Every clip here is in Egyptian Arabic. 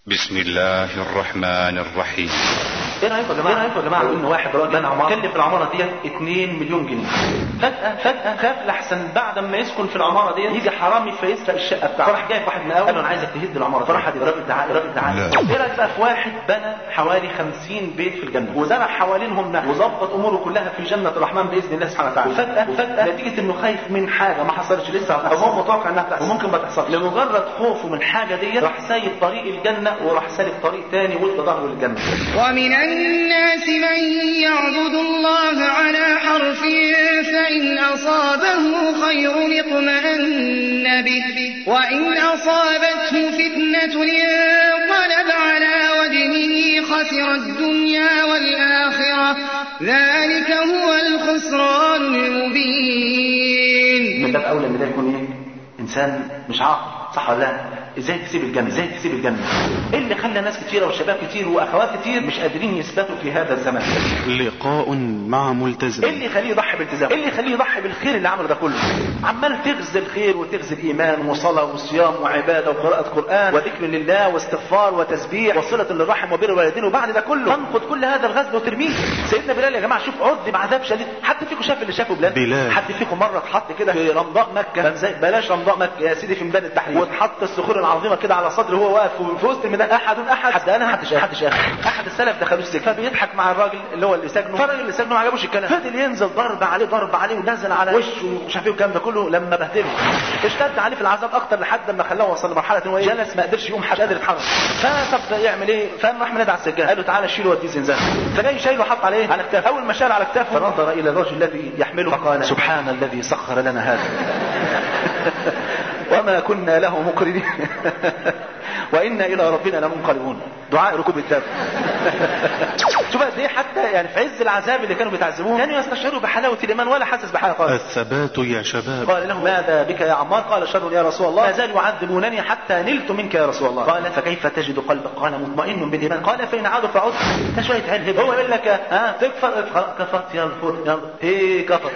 بسم الله الرحمن الرحيم ايه رايكم يا جماعه؟ ايه رايكم يا جماعه؟ ان واحد راجل بنى عماره كلف العماره ديت 2 مليون جنيه فجاه فجاه خاف لحسن بعد ما يسكن في العماره ديت يجي حرامي فيسرق الشقه بتاعته فراح جايب واحد مقاول قال له انا عايزك تهد العماره فراح الراجل ده الراجل ده لا. ايه رايك بقى في واحد بنى حوالي 50 بيت في الجنه وزرع حوالينهم نهر وظبط اموره كلها في جنه الرحمن باذن الله سبحانه وتعالى وفجاه وفجاه نتيجه انه خايف من حاجه ما حصلتش لسه او هو متوقع انها تحصل وممكن ما تحصلش لمجرد خوفه من حاجه ديت راح سايب طريق الجنه وراح سالك طريق تاني وادى ظهره للجنه ومن الناس من يعبد الله على حرف فإن أصابه خير اطمأن به وإن أصابته فتنة انقلب على وجهه خسر الدنيا والآخرة ذلك هو الخسران المبين من باب اولى ان ده يكون ايه؟ انسان مش عاقل صح ولا لا؟ ازاي تسيب الجنه؟ ازاي تسيب الجنه؟ ايه اللي خلى ناس كتيره وشباب كتير واخوات كتير مش قادرين يثبتوا في هذا الزمان؟ لقاء مع ملتزم ايه اللي يخليه يضحي بالتزام؟ ايه اللي يخليه يضحي بالخير اللي عمله ده كله؟ عمال تغزي الخير وتغزي الايمان وصلاه وصيام وعباده وقراءه قران وذكر لله واستغفار وتسبيح وصله للرحم وبر الوالدين وبعد ده كله تنقض كل هذا الغزل وترميه سيدنا بلال يا جماعه شوف عذب عذاب شديد حد فيكم شاف اللي شافه بلال؟ بلال. حد فيكم مره اتحط كده في رمضاء مكه كان زي بلاش رمضاء مكه يا سيدي في ميدان التحرير واتحط الصخور العظيمه كده على صدره وهو واقف في وسط الميدان احد احد حد انا حد شاف حد شاف احد السلف دخلوا السجن فبيضحك مع الراجل اللي هو اللي سجنه فالراجل اللي سجنه ما عجبوش الكلام فضل ينزل ضرب عليه ضرب عليه ونزل على وشه ومش عارف ايه والكلام ده كله لما بهدله اشتد عليه في العذاب اكتر لحد ما خلاه وصل لمرحله ان هو إيه؟ جلس ما قدرش يقوم مش قادر يتحرك فطب يعمل ايه فقام راح منادى على السجان قال له تعالى شيله وديه زنزانه فجاي شايله حط عليه على كتافه اول ما شال على كتافه فنظر الى الرجل الذي يحمله فقال سبحان الذي سخر لنا هذا وما كنا له مقرنين وإنا إلى ربنا لمنقلبون دعاء ركوب الدابة شوف قد ايه حتى يعني في عز العذاب اللي كانوا بيتعذبوه كانوا يستشعروا بحلاوة الإيمان ولا حاسس بحاجة خالص الثبات يا شباب قال له ماذا بك يا عمار قال شر يا رسول الله ما زالوا يعذبونني حتى نلت منك يا رسول الله قال فكيف تجد قلبك قال مطمئن بالايمان قال فان عادوا فعد ده شويه علم هو يقول لك ها تكفر كفرت يلا خد يلا ايه كفر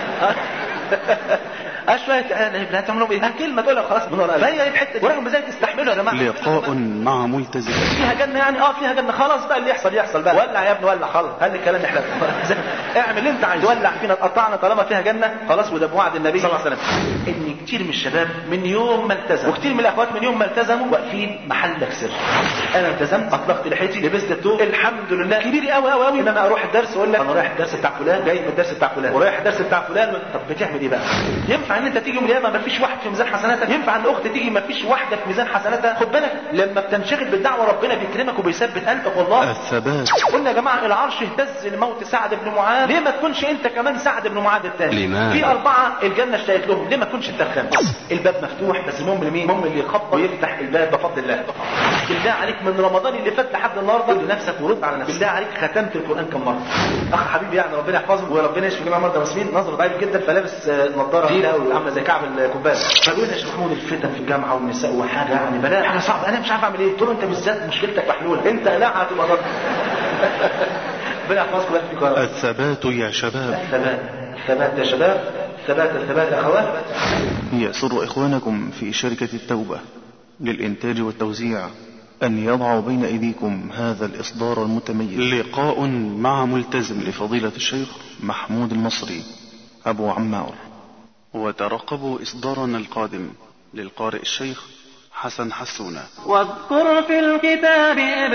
اشويه لا تعملوا ايه كلمه تقولها خلاص من ورا فهي ايه الحته دي ورغم ذلك تستحملوا يا جماعه لقاء مع ملتزم فيها جنه يعني اه فيها جنه خلاص بقى اللي يحصل يحصل بقى ولع يا ابني ولع خلاص هل الكلام يحلى اعمل اللي انت عايزه ولع فينا تقطعنا طالما فيها جنه خلاص وده بوعد النبي صلى الله عليه وسلم ان كتير من الشباب من يوم ما التزم وكتير من الاخوات من يوم ما التزموا واقفين محلك سر انا التزمت اطلقت لحيتي لبست التوب الحمد لله كبير قوي قوي قوي ان انا اروح الدرس واقول لك انا رايح الدرس بتاع فلان جاي من الدرس بتاع فلان ورايح الدرس بتاع فلان طب بتعمل ايه بقى ينفع ان انت تيجي يوم القيامه ما فيش واحد في ميزان حسناتك ينفع ان اخت تيجي ما فيش واحده في ميزان حسناتها خد بالك لما بتنشغل بالدعوه ربنا بيكرمك وبيثبت قلبك والله الثبات قلنا يا جماعه العرش اهتز لموت سعد بن معاذ ليه ما تكونش انت كمان سعد بن معاذ الثاني لماذا؟ في اربعه الجنه اشتهت لهم ليه ما تكونش انت الخامس الباب مفتوح بس المهم لمين المهم اللي يخبط ويفتح الباب بفضل الله بالله عليك من رمضان اللي فات لحد النهارده قول لنفسك ورد على نفسك بالله عليك ختمت القران كم مره اخ حبيبي يعني ربنا يحفظه وربنا يشفي جميع مرضى المسلمين نظره ضعيف جدا فلابس آه، نظاره كبيره قوي عامله زي كعب الكوبايه فبيقول لي يا شيخ محمود الفتن في الجامعه والنساء وحاجه يعني بلاء حاجه صعبه انا مش عارف اعمل ايه قلت له انت بالذات مشكلتك محلوله انت لا هتبقى ضد ربنا يحفظكم ويحفظكم يا رب الثبات يا شباب الثبات الثبات يا شباب الثبات الثبات يا اخوات يسر إخوانكم في شركة التوبة للإنتاج والتوزيع أن يضعوا بين أيديكم هذا الإصدار المتميز لقاء مع ملتزم لفضيلة الشيخ محمود المصري أبو عمار وترقبوا إصدارنا القادم للقارئ الشيخ حسن حسونة واذكر في الكتاب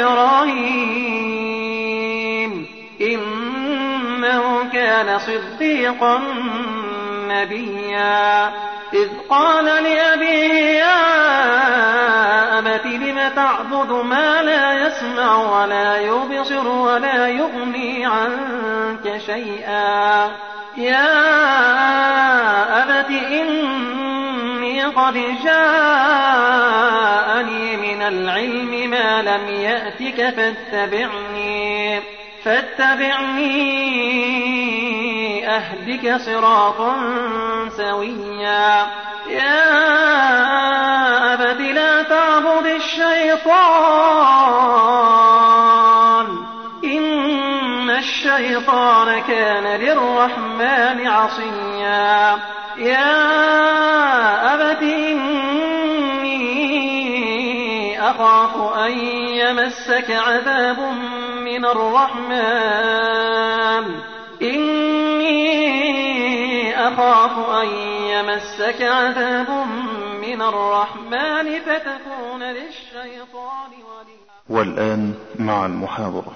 إبراهيم إنه كان صديقا نبيا إذ قال لأبيه يا أبت لم تعبد ما لا يسمع ولا يبصر ولا يغني عنك شيئا يا أبت إني قد جاءني من العلم ما لم يأتك فاتبعني فاتبعني أهدك صراطا سويا يا أبت لا تعبد الشيطان إن الشيطان كان للرحمن عصيا يا أبت إني أخاف أن يمسك عذاب من الرحمن إني أخاف أن يمسك عذاب من الرحمن فتكون للشيطان وليا والآن مع المحاضرة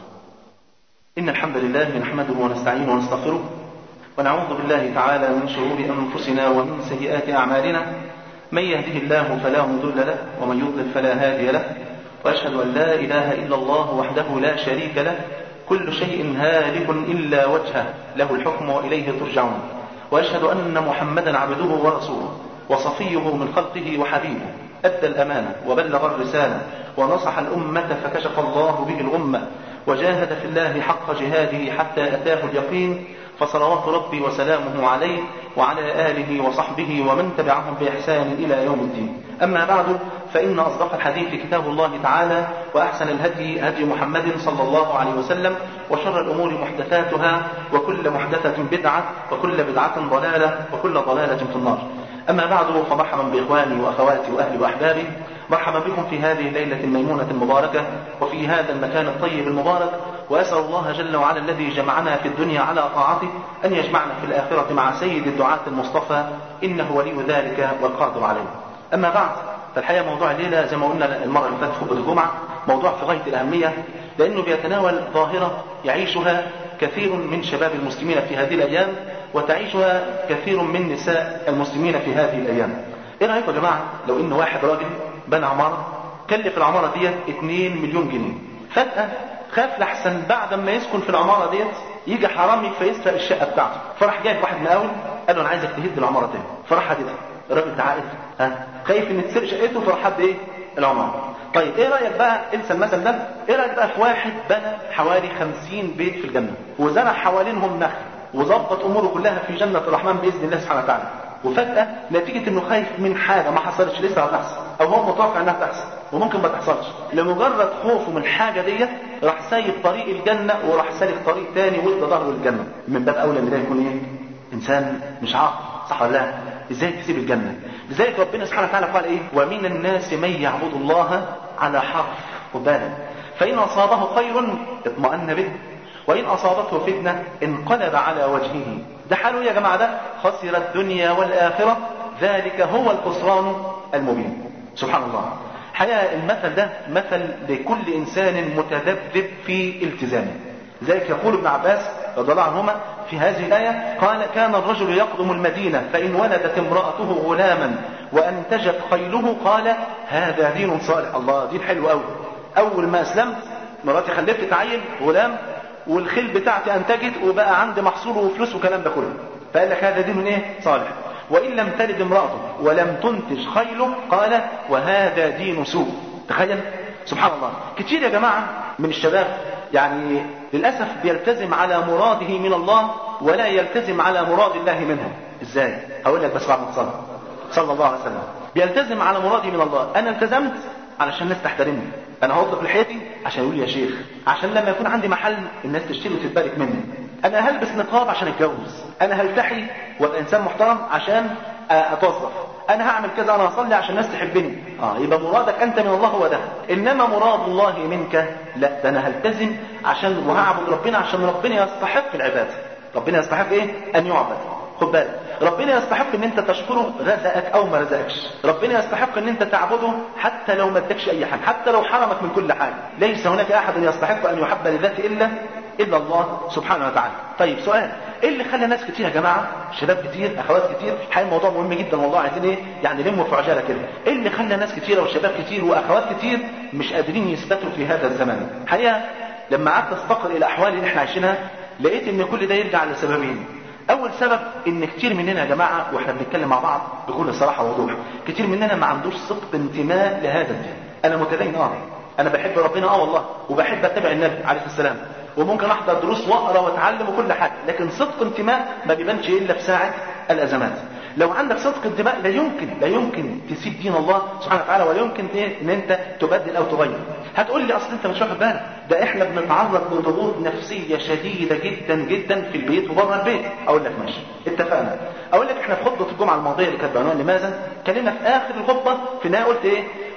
إن الحمد لله نحمده ونستعينه ونستغفره ونعوذ بالله تعالى من شرور أنفسنا ومن سيئات أعمالنا من يهده الله فلا مضل له ومن يضلل فلا هادي له وأشهد أن لا إله إلا الله وحده لا شريك له كل شيء هالك إلا وجهه له الحكم وإليه ترجعون وأشهد أن محمدا عبده ورسوله وصفيه من خلقه وحبيبه أدى الأمانة وبلغ الرسالة ونصح الأمة فكشف الله به الغمة وجاهد في الله حق جهاده حتى أتاه اليقين فصلوات ربي وسلامه عليه وعلى آله وصحبه ومن تبعهم بإحسان إلى يوم الدين أما بعد فإن أصدق الحديث كتاب الله تعالى وأحسن الهدي هدي محمد صلى الله عليه وسلم وشر الأمور محدثاتها وكل محدثة بدعة وكل بدعة ضلالة وكل ضلالة في النار أما بعد فمرحبا بإخواني وأخواتي وأهلي وأحبابي مرحبا بكم في هذه الليلة الميمونة المباركة وفي هذا المكان الطيب المبارك وأسأل الله جل وعلا الذي جمعنا في الدنيا على طاعته أن يجمعنا في الآخرة مع سيد الدعاة المصطفى إنه ولي ذلك والقادر عليه أما بعد فالحقيقة موضوع الليلة زي ما قلنا المرة اللي فاتت خطبة الجمعة موضوع في غاية الأهمية لأنه بيتناول ظاهرة يعيشها كثير من شباب المسلمين في هذه الأيام وتعيشها كثير من نساء المسلمين في هذه الأيام إيه رأيكم يا جماعة لو إن واحد راجل بنى عمارة كلف العمارة ديت 2 مليون جنيه فجأة خاف لحسن بعد ما يسكن في العمارة ديت يجي حرامي فيسرق الشقة بتاعته فراح جايب واحد مقاول قال له أنا عايزك تهد العمارة تاني فراح هددها الراجل ده عاقل ها خايف ان تسرق شقته فراح هد ايه العمارة طيب ايه رايك بقى انسى المثل ده ايه رايك بقى في واحد بنى حوالي 50 بيت في الجنه وزرع حوالينهم نخل وظبط اموره كلها في جنه الرحمن باذن الله سبحانه وتعالى وفجاه نتيجه انه خايف من حاجه ما حصلتش لسه هتحصل او هو متوقع انها تحصل وممكن ما تحصلش لمجرد خوفه من الحاجه ديت راح سايب طريق الجنه وراح سالك طريق تاني وادى ظهره للجنه من باب اولى ان ده يكون ايه انسان مش عاقل صح ولا لا ازاي تسيب الجنه لذلك ربنا سبحانه وتعالى قال ايه ومن الناس من يعبد الله على حرف خد بالك فان اصابه خير اطمأن به وان اصابته فتنه انقلب على وجهه ده حاله يا جماعه ده خسر الدنيا والاخره ذلك هو الخسران المبين سبحان الله حقيقه المثل ده مثل لكل انسان متذبذب في التزامه ذلك يقول ابن عباس رضي الله عنهما في هذه الآية قال كان الرجل يقدم المدينة فإن ولدت امرأته غلاما وأنتجت خيله قال هذا دين صالح الله دين حلو قوي أول ما أسلمت مراتي خلفت عيل غلام والخيل بتاعتي أنتجت وبقى عندي محصول وفلوس وكلام ده كله فقال لك هذا دين ايه صالح وإن لم تلد امرأته ولم تنتج خيله قال وهذا دين سوء تخيل سبحان الله كتير يا جماعة من الشباب يعني للأسف بيلتزم على مراده من الله ولا يلتزم على مراد الله منه ازاي هقول لك بس بعد ما تصلي صلى الله عليه وسلم بيلتزم على مرادي من الله انا التزمت علشان الناس تحترمني انا هوظف لحيتي عشان يقول يا شيخ عشان لما يكون عندي محل الناس تشتري وتتبارك مني انا هلبس نقاب عشان اتجوز انا هلتحي وابقى انسان محترم عشان اتوظف انا هعمل كذا انا هصلي عشان الناس تحبني اه يبقى مرادك انت من الله هو ده انما مراد الله منك لا ده انا هلتزم عشان وهعبد ربنا عشان ربنا يستحق العباده ربنا يستحق ايه ان يعبد خد بالك ربنا يستحق ان انت تشكره رزقك او ما رزقكش ربنا يستحق ان انت تعبده حتى لو ما ادكش اي حاجه حتى لو حرمك من كل حاجه ليس هناك احد يستحق ان يحب لذاته الا الا الله سبحانه وتعالى طيب سؤال ايه اللي خلى ناس كتير يا جماعه شباب كتير اخوات كتير الحقيقه الموضوع مهم جدا والله عايزين ايه يعني نلموا في عجاله كده ايه اللي خلى ناس كتير وشباب كتير واخوات كتير مش قادرين يثبتوا في هذا الزمان الحقيقه لما قعدت استقر الى الاحوال اللي احنا عايشينها لقيت ان كل ده يرجع لسببين اول سبب ان كتير مننا يا جماعه واحنا بنتكلم مع بعض بكل صراحه ووضوح كتير مننا ما عندوش صدق انتماء لهذا الدين انا متدين اه انا بحب ربنا اه والله وبحب اتبع النبي عليه السلام وممكن احضر دروس واقرا واتعلم وكل حاجه لكن صدق انتماء ما بيبانش الا في ساعه الازمات لو عندك صدق انتماء لا يمكن لا يمكن تسيب دين الله سبحانه وتعالى ولا يمكن ان انت تبدل او تغير هتقول لي اصل انت مش واخد بالك ده احنا بنتعرض لضغوط نفسيه شديده جدا جدا في البيت وبره البيت اقول لك ماشي اتفقنا اقول لك احنا في خطبه الجمعه الماضيه اللي كانت بعنوان لماذا اتكلمنا في اخر الخطبه في انها قلت ايه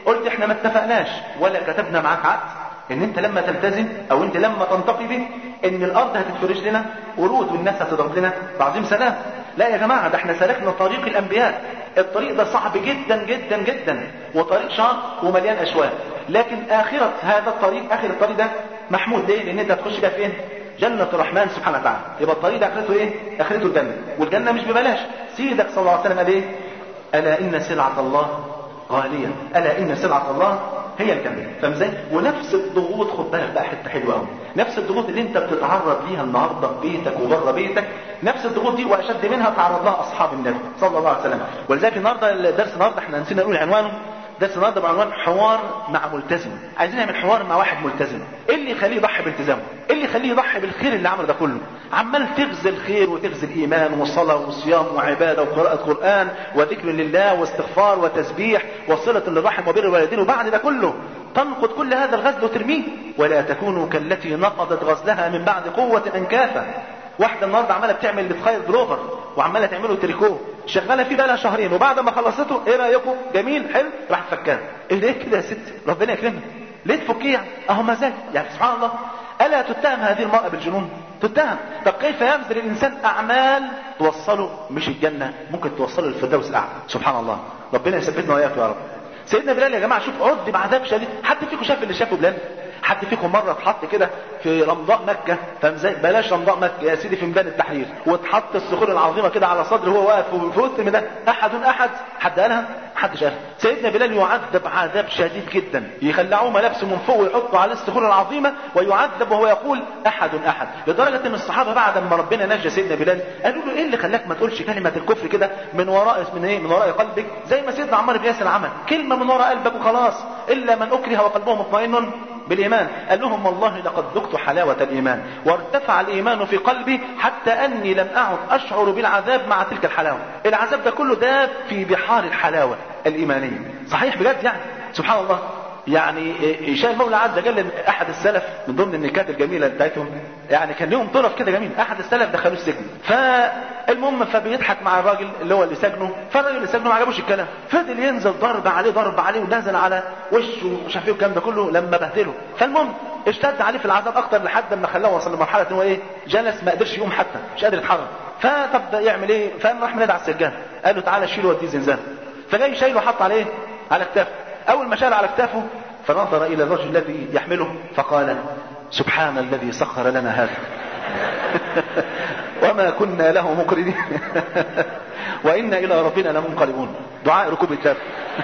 قلت احنا ما اتفقناش ولا كتبنا معاك عقد ان انت لما تلتزم او انت لما تنتقي به ان الارض هتتفرش لنا ورود والناس هتضرب لنا تعظيم سلام لا يا جماعه ده احنا سلكنا طريق الانبياء الطريق ده صعب جدا جدا جدا وطريق شاق ومليان اشواك لكن اخره هذا الطريق اخر الطريق ده محمود ليه لان انت هتخش بقى فين جنة الرحمن سبحانه وتعالى يبقى الطريق ده اخرته ايه اخرته الجنة والجنة مش ببلاش سيدك صلى الله عليه وسلم قال ايه الا ان سلعة الله غالية الا ان سلعة الله هي الجنة فاهم ازاي ونفس الضغوط خد بالك بقى حته حلوه قوي نفس الضغوط اللي انت بتتعرض ليها النهارده في بيتك وبره بيتك نفس الضغوط دي واشد منها تعرض لها اصحاب النبي صلى الله عليه وسلم ولذلك النهارده الدرس النهارده احنا نسينا نقول عنوانه درس النهارده بعنوان حوار مع ملتزم عايزين نعمل حوار مع واحد ملتزم ايه اللي يخليه يضحي بالتزامه ايه اللي يخليه يضحي بالخير اللي عمله ده كله عمال تغزي الخير وتغزي الايمان وصلاه وصيام وعباده وقراءه قران وذكر لله واستغفار وتسبيح وصله للرحم وبر الوالدين وبعد ده كله تنقض كل هذا الغزل وترميه ولا تكونوا كالتي نقضت غزلها من بعد قوه انكافا واحده النهارده عماله بتعمل بتخير بلوفر وعماله تعمله تريكو شغاله فيه بقى شهرين وبعد ما خلصته ايه رايكم جميل حلو راح فكاه ايه ليه كده يا ست ربنا يكرمك ليه تفكيه يعني اهو مزاج يعني سبحان الله الا تتهم هذه المراه بالجنون تتهم طب كيف يبذل الانسان اعمال توصله مش الجنه ممكن توصله للفردوس الاعلى سبحان الله ربنا يثبتنا واياك يا رب سيدنا بلال يا جماعه شوف عد بعذاب شديد حد فيكم شاف اللي شافه بلال حد فيكم مرة اتحط كده في رمضاء مكة فاهم ازاي؟ بلاش رمضاء مكة يا سيدي في ميدان التحرير واتحط الصخور العظيمة كده على صدره وهو واقف في وسط الميدان أحد أحد حد قالها؟ محدش قالها سيدنا بلال يعذب عذاب شديد جدا يخلعوه ملابسه من فوق ويحطوا عليه الصخور العظيمة ويعذب وهو يقول أحد أحد لدرجة إن الصحابة بعد ما ربنا نجى سيدنا بلال قالوا له إيه اللي خلاك ما تقولش كلمة الكفر كده من وراء من إيه؟ من وراء قلبك زي ما سيدنا عمار بن ياسر عمل كلمة من وراء قلبك وخلاص إلا من أكره وقلبه مطمئن بالإيمان قال لهم والله لقد ذقت حلاوة الإيمان وارتفع الإيمان في قلبي حتى أني لم أعد أشعر بالعذاب مع تلك الحلاوة العذاب ده كله داب في بحار الحلاوة الإيمانية صحيح بجد يعني سبحان الله يعني شاء المولى عز وجل احد السلف من ضمن النكات الجميله بتاعتهم يعني كان لهم طرف كده جميل احد السلف دخلوه السجن فالمهم فبيضحك مع الراجل اللي هو اللي سجنه فالراجل اللي سجنه ما عجبوش الكلام فضل ينزل ضرب عليه ضرب عليه ونزل على وشه ومش عارف ايه والكلام ده كله لما بهدله فالمهم اشتد عليه في العذاب اكتر لحد ما خلاه وصل لمرحله ان هو ايه جلس ما قدرش يقوم حتى مش قادر يتحرك فطب يعمل ايه فقام راح منادى على السجان قال له تعالى شيله وديه زنزانه فجاي شايله حط عليه على كتافه اول ما شال على كتافه فنظر الى الرجل الذي يحمله فقال سبحان الذي سخر لنا هذا وما كنا له مقرنين وانا الى ربنا لمنقلبون دعاء ركوب الكتاب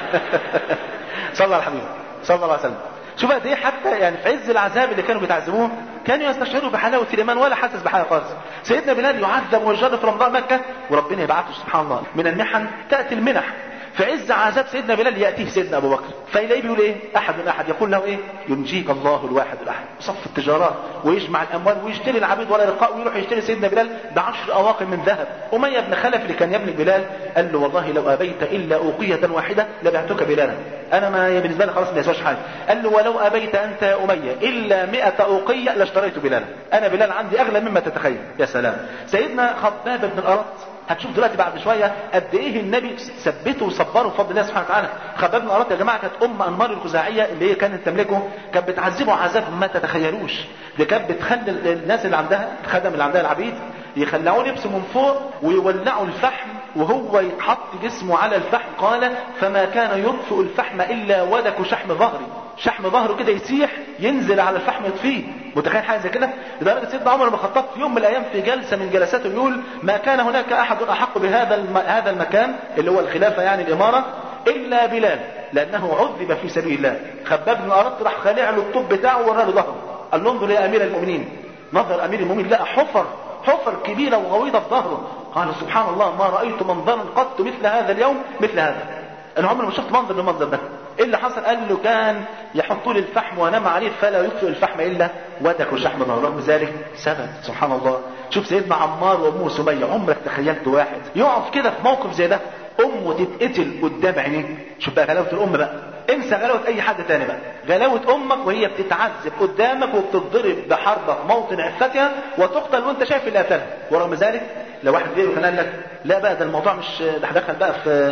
صلى على الحبيب صلى الله عليه وسلم شوف قد ايه حتى يعني في عز العذاب اللي كانوا بيتعذبوه كانوا يستشعروا بحلاوه الايمان ولا حاسس بحاجه خالص سيدنا بلال يعذب ويجر في رمضان مكه وربنا يبعثه سبحان الله من المحن تاتي المنح في عز عذاب سيدنا بلال ياتيه سيدنا ابو بكر فيلاقيه بيقول ايه احد من احد يقول له ايه ينجيك الله الواحد الاحد صف التجارات ويجمع الاموال ويشتري العبيد ولا رقاء ويروح يشتري سيدنا بلال بعشر اواقم من ذهب اميه بن خلف اللي كان يبني بلال قال له والله لو ابيت الا اوقيه واحده لبعتك بلالا انا ما بالنسبه لي خلاص ما يسواش حاجه قال له ولو ابيت انت يا اميه الا 100 اوقيه لاشتريت بلالا انا بلال عندي اغلى مما تتخيل يا سلام سيدنا خباب بن الارت هتشوف دلوقتي بعد شويه قد ايه النبي ثبته وصبره بفضل الله سبحانه وتعالى خباب بن ارات يا جماعه كانت ام انمار الخزاعيه اللي هي كانت تملكه كانت بتعذبه عذاب ما تتخيلوش دي كانت بتخلي الناس اللي عندها الخدم اللي عندها العبيد يخلعوه لبس من فوق ويولعوا الفحم وهو يتحط جسمه على الفحم قال فما كان يطفئ الفحم الا ودك شحم ظهري شحم ظهره كده يسيح ينزل على الفحم يطفيه متخيل حاجه زي كده لدرجه سيدنا عمر بن الخطاب في يوم من الايام في جلسه من جلساته يقول ما كان هناك احد احق بهذا الم... هذا المكان اللي هو الخلافه يعني الاماره الا بلال لانه عذب في سبيل الله خباب بن ارد راح خالع له الطب بتاعه وراه ظهره قال له انظر يا امير المؤمنين نظر امير المؤمنين لقى حفر حفر كبيره وغويطه في ظهره قال سبحان الله ما رايت منظرا قط مثل هذا اليوم مثل هذا انا عمري ما شفت منظر من المنظر ده ايه اللي حصل قال له كان يحطوا لي الفحم وانام عليه فلا يطفئ الفحم الا ودك وشحم ظهره رغم ذلك ثبت سبحان الله شوف سيدنا عمار وامه سميه عمرك تخيلت واحد يقف كده في موقف زي ده امه تتقتل قدام عينيه شوف بقى غلاوه الام بقى انسى غلاوه اي حد تاني بقى غلاوه امك وهي بتتعذب قدامك وبتتضرب بحربه في موطن عفتها وتقتل وانت شايف اللي قتلها ورغم ذلك لو واحد غيره كان قال لك لا بقى ده الموضوع مش ده هدخل بقى في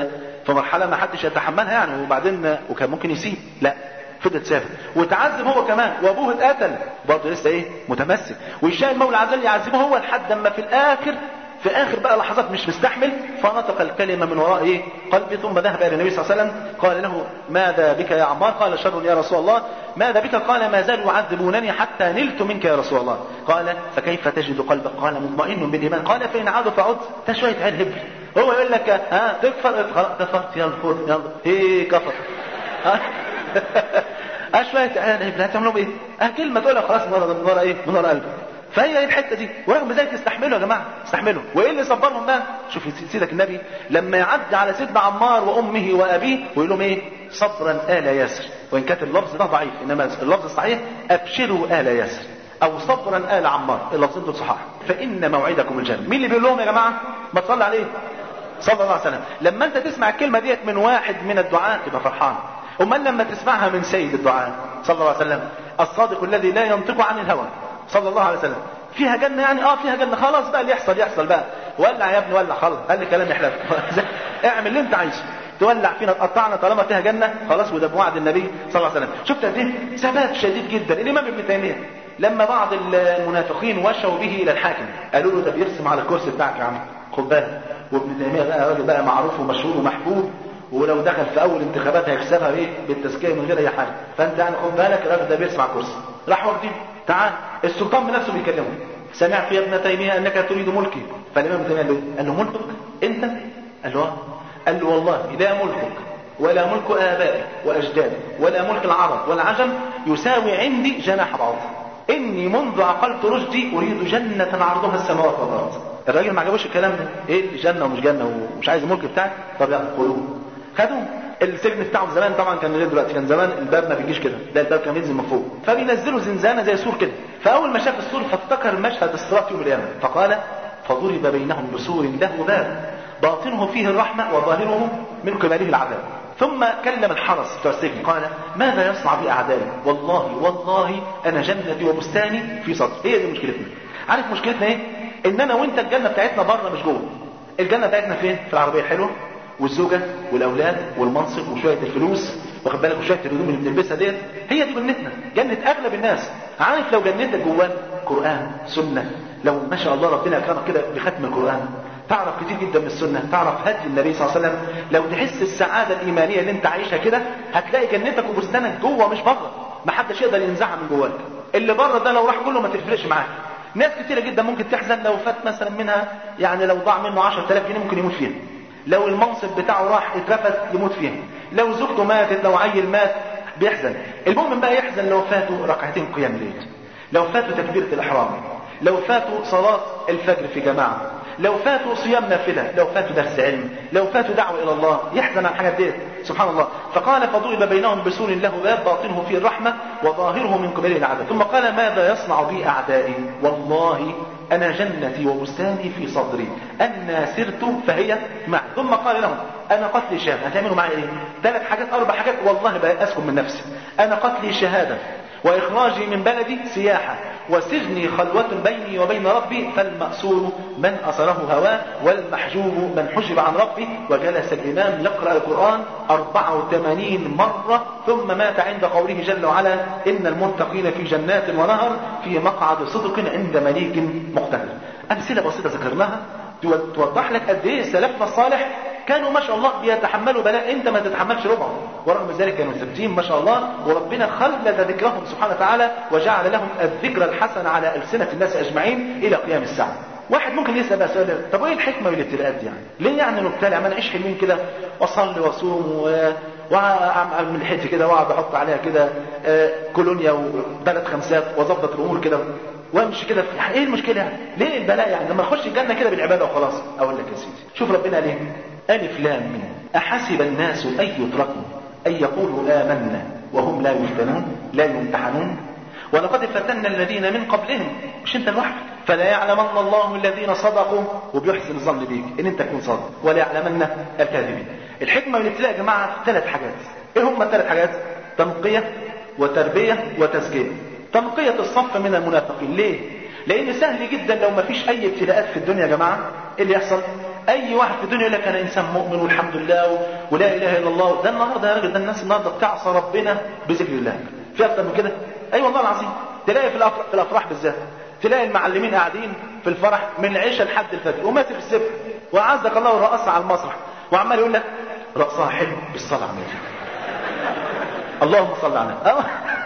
في مرحله ما حدش يتحملها يعني وبعدين وكان ممكن يسيب لا فضل سافر وتعذب هو كمان وابوه اتقتل برضه لسه ايه متمسك ويشاء المولى عز وجل يعذبه هو لحد اما في الاخر في اخر بقى لحظات مش مستحمل فنطق الكلمه من وراء ايه قلبي ثم ذهب الى النبي صلى الله عليه وسلم قال له ماذا بك يا عمار قال شر يا رسول الله ماذا بك قال ما زالوا يعذبونني حتى نلت منك يا رسول الله قال فكيف تجد قلبك قال مطمئن بالايمان قال فان عادوا فعد ده شويه عيال هبل هو يقول لك ها تكفر خلاص كفرت يلا خد يلا ايه كفر ها اه شويه عيال هبل هتعملوا ايه؟ اه كلمه تقولها خلاص من ورا من ورا ايه؟ من ورا قلبك فهي الحته دي ورغم ذلك استحملوا يا جماعه استحملوا وايه اللي صبرهم بقى شوف سيدك النبي لما يعدي على سيدنا عمار وامه وابيه ويقول لهم ايه صبرا ال ياسر وان كانت اللفظ ده ضعيف انما اللفظ الصحيح ابشروا ال ياسر او صبرا ال عمار اللفظين دول صحاح فان موعدكم الجنه مين اللي بيقول لهم يا جماعه ما تصلي عليه صلى الله عليه وسلم لما انت تسمع الكلمه ديت من واحد من الدعاة تبقى فرحان امال لما تسمعها من سيد الدعاة صلى الله عليه وسلم الصادق الذي لا ينطق عن الهوى صلى الله عليه وسلم فيها جنة يعني اه فيها جنة خلاص بقى اللي يحصل يحصل بقى ولع يا ابني ولع خلاص قال لي كلام يحلف اعمل اللي انت عايزه تولع فينا تقطعنا طالما فيها جنة خلاص وده بوعد النبي صلى الله عليه وسلم شفت قد ايه ثبات شديد جدا الامام ابن تيمية لما بعض المنافقين وشوا به الى الحاكم قالوا له ده بيرسم على الكرسي بتاعك يا عم خد بالك وابن تيمية بقى راجل بقى معروف ومشهور ومحبوب ولو دخل في اول انتخابات هيكسبها بايه بالتزكيه من غير اي حاجه فانت يعني خد بالك الراجل ده بيرسم على الكرسي راح واخدين تعال السلطان بنفسه بيكلمه سمعت يا ابن تيميه انك تريد ملكي فالامام ابن تيميه قال له قال له ملكك انت قال له قال له والله لا ملكك ولا ملك ابائك واجدادك ولا ملك العرب والعجم يساوي عندي جناح بعوض اني منذ عقلت رشدي اريد جنه عرضها السماوات والارض الراجل ما عجبوش الكلام ده ايه جنه ومش جنه ومش عايز الملك بتاعك طب يلا خدوه خدوه السجن بتاعه زمان طبعا كان غير دلوقتي كان زمان الباب ما بيجيش كده لا الباب كان بينزل من فوق فبينزلوا زنزانه زي سور كده فاول ما شاف السور فافتكر مشهد الصراط يوم القيامه فقال فضرب بينهم بسور له باب باطنه فيه الرحمه وظاهره من قبله العذاب ثم كلم الحرس بتوع السجن قال ماذا يصنع بي اعدائي والله والله انا جنتي وبستاني في صدري هي دي مشكلتنا عارف مشكلتنا ايه ان انا وانت الجنه بتاعتنا بره مش جوه الجنه بتاعتنا فين في العربيه الحلوه والزوجة والأولاد والمنصب وشوية الفلوس واخد بالك وشوية الهدوم اللي بنلبسها ديت هي دي جنتنا جنة أغلب الناس عارف لو جنتك جواه قرآن سنة لو ما شاء الله ربنا أكرمك كده بختم القرآن تعرف كتير جدا من السنة تعرف هدي النبي صلى الله عليه وسلم لو تحس السعادة الإيمانية اللي أنت عايشها كده هتلاقي جنتك وبستانك جوه مش بره ما حدش يقدر ينزعها من جواك اللي بره ده لو راح كله ما تفرقش معاك ناس كتيرة جدا ممكن تحزن لو فات مثلا منها يعني لو ضاع منه 10000 جنيه ممكن يموت فيها لو المنصب بتاعه راح اترفد يموت فيها لو زوجته ماتت لو عيل مات بيحزن المؤمن بقى يحزن لو فاتوا ركعتين قيام ليل لو فاتوا تكبيرة الإحرام لو فاتوا صلاة الفجر في جماعة لو فاتوا صيام نافلة لو فاتوا درس علم لو فاتوا دعوة إلى الله يحزن على الحاجات دي سبحان الله فقال فضرب بينهم بسور له باب باطنه فيه الرحمة وظاهره من قبله العذاب ثم قال ماذا يصنع بي أعدائي والله أنا جنتي وبستاني في صدري أنا سرت فهي معي ثم قال لهم أنا قتلي شهادة هتعملوا معي إيه ثلاث حاجات أربع حاجات والله بقى أسكن من نفسي أنا قتلي شهادة وإخراجي من بلدي سياحة وسجني خلوة بيني وبين ربي فالمأسور من أسره هواه والمحجوب من حجب عن ربه وجلس الإمام يقرأ القرآن 84 مرة ثم مات عند قوله جل وعلا إن المتقين في جنات ونهر في مقعد صدق عند مليك مقتدر أمثلة بسيطة ذكرناها توضح لك قد إيه سلفنا الصالح كانوا ما شاء الله بيتحملوا بلاء انت ما تتحملش ربعه ورغم ذلك كانوا ثابتين ما شاء الله وربنا خلد ذكرهم سبحانه وتعالى وجعل لهم الذكر الحسن على السنه الناس اجمعين الى قيام الساعه واحد ممكن يسال بقى سؤال طب ايه الحكمه من الابتلاءات دي يعني؟ ليه يعني نبتلع ما نعيش حلوين كده واصلي واصوم و... واعمل من حيتي كده واقعد احط عليها كده آه كولونيا وثلاث خمسات واظبط الامور كده وامشي كده في ايه المشكله يعني؟ ليه البلاء يعني لما نخش الجنه كده بالعباده وخلاص اقول لك يا سيدي شوف ربنا ليه ألف لام من أحسب الناس أن يتركوا أن يقولوا آمنا وهم لا يفتنون لا يمتحنون ولقد فتنا الذين من قبلهم مش انت لوحدك فلا يعلمن الله الذين صدقوا وبيحسن الظن بيك ان انت تكون صادق ولا يعلمن الكاذبين الحكمه من الابتلاء يا جماعه ثلاث حاجات ايه هم الثلاث حاجات تنقيه وتربيه وتزكيه تنقيه الصف من المنافقين ليه لان سهل جدا لو ما فيش اي ابتلاءات في الدنيا يا جماعه ايه اللي يحصل اي واحد في الدنيا يقول لك انا انسان مؤمن والحمد لله و... ولا اله الا الله ده النهارده يا راجل ده الناس النهارده بتعصى ربنا بذكر الله في اكتر من كده اي والله العظيم تلاقي في الافراح, في الأفراح بالذات تلاقي المعلمين قاعدين في الفرح من العشاء لحد الفجر ومات في السبت وعزك الله رقصها على المسرح وعمال يقول لك رقصها حلو بالصلاه على النبي اللهم صل على النبي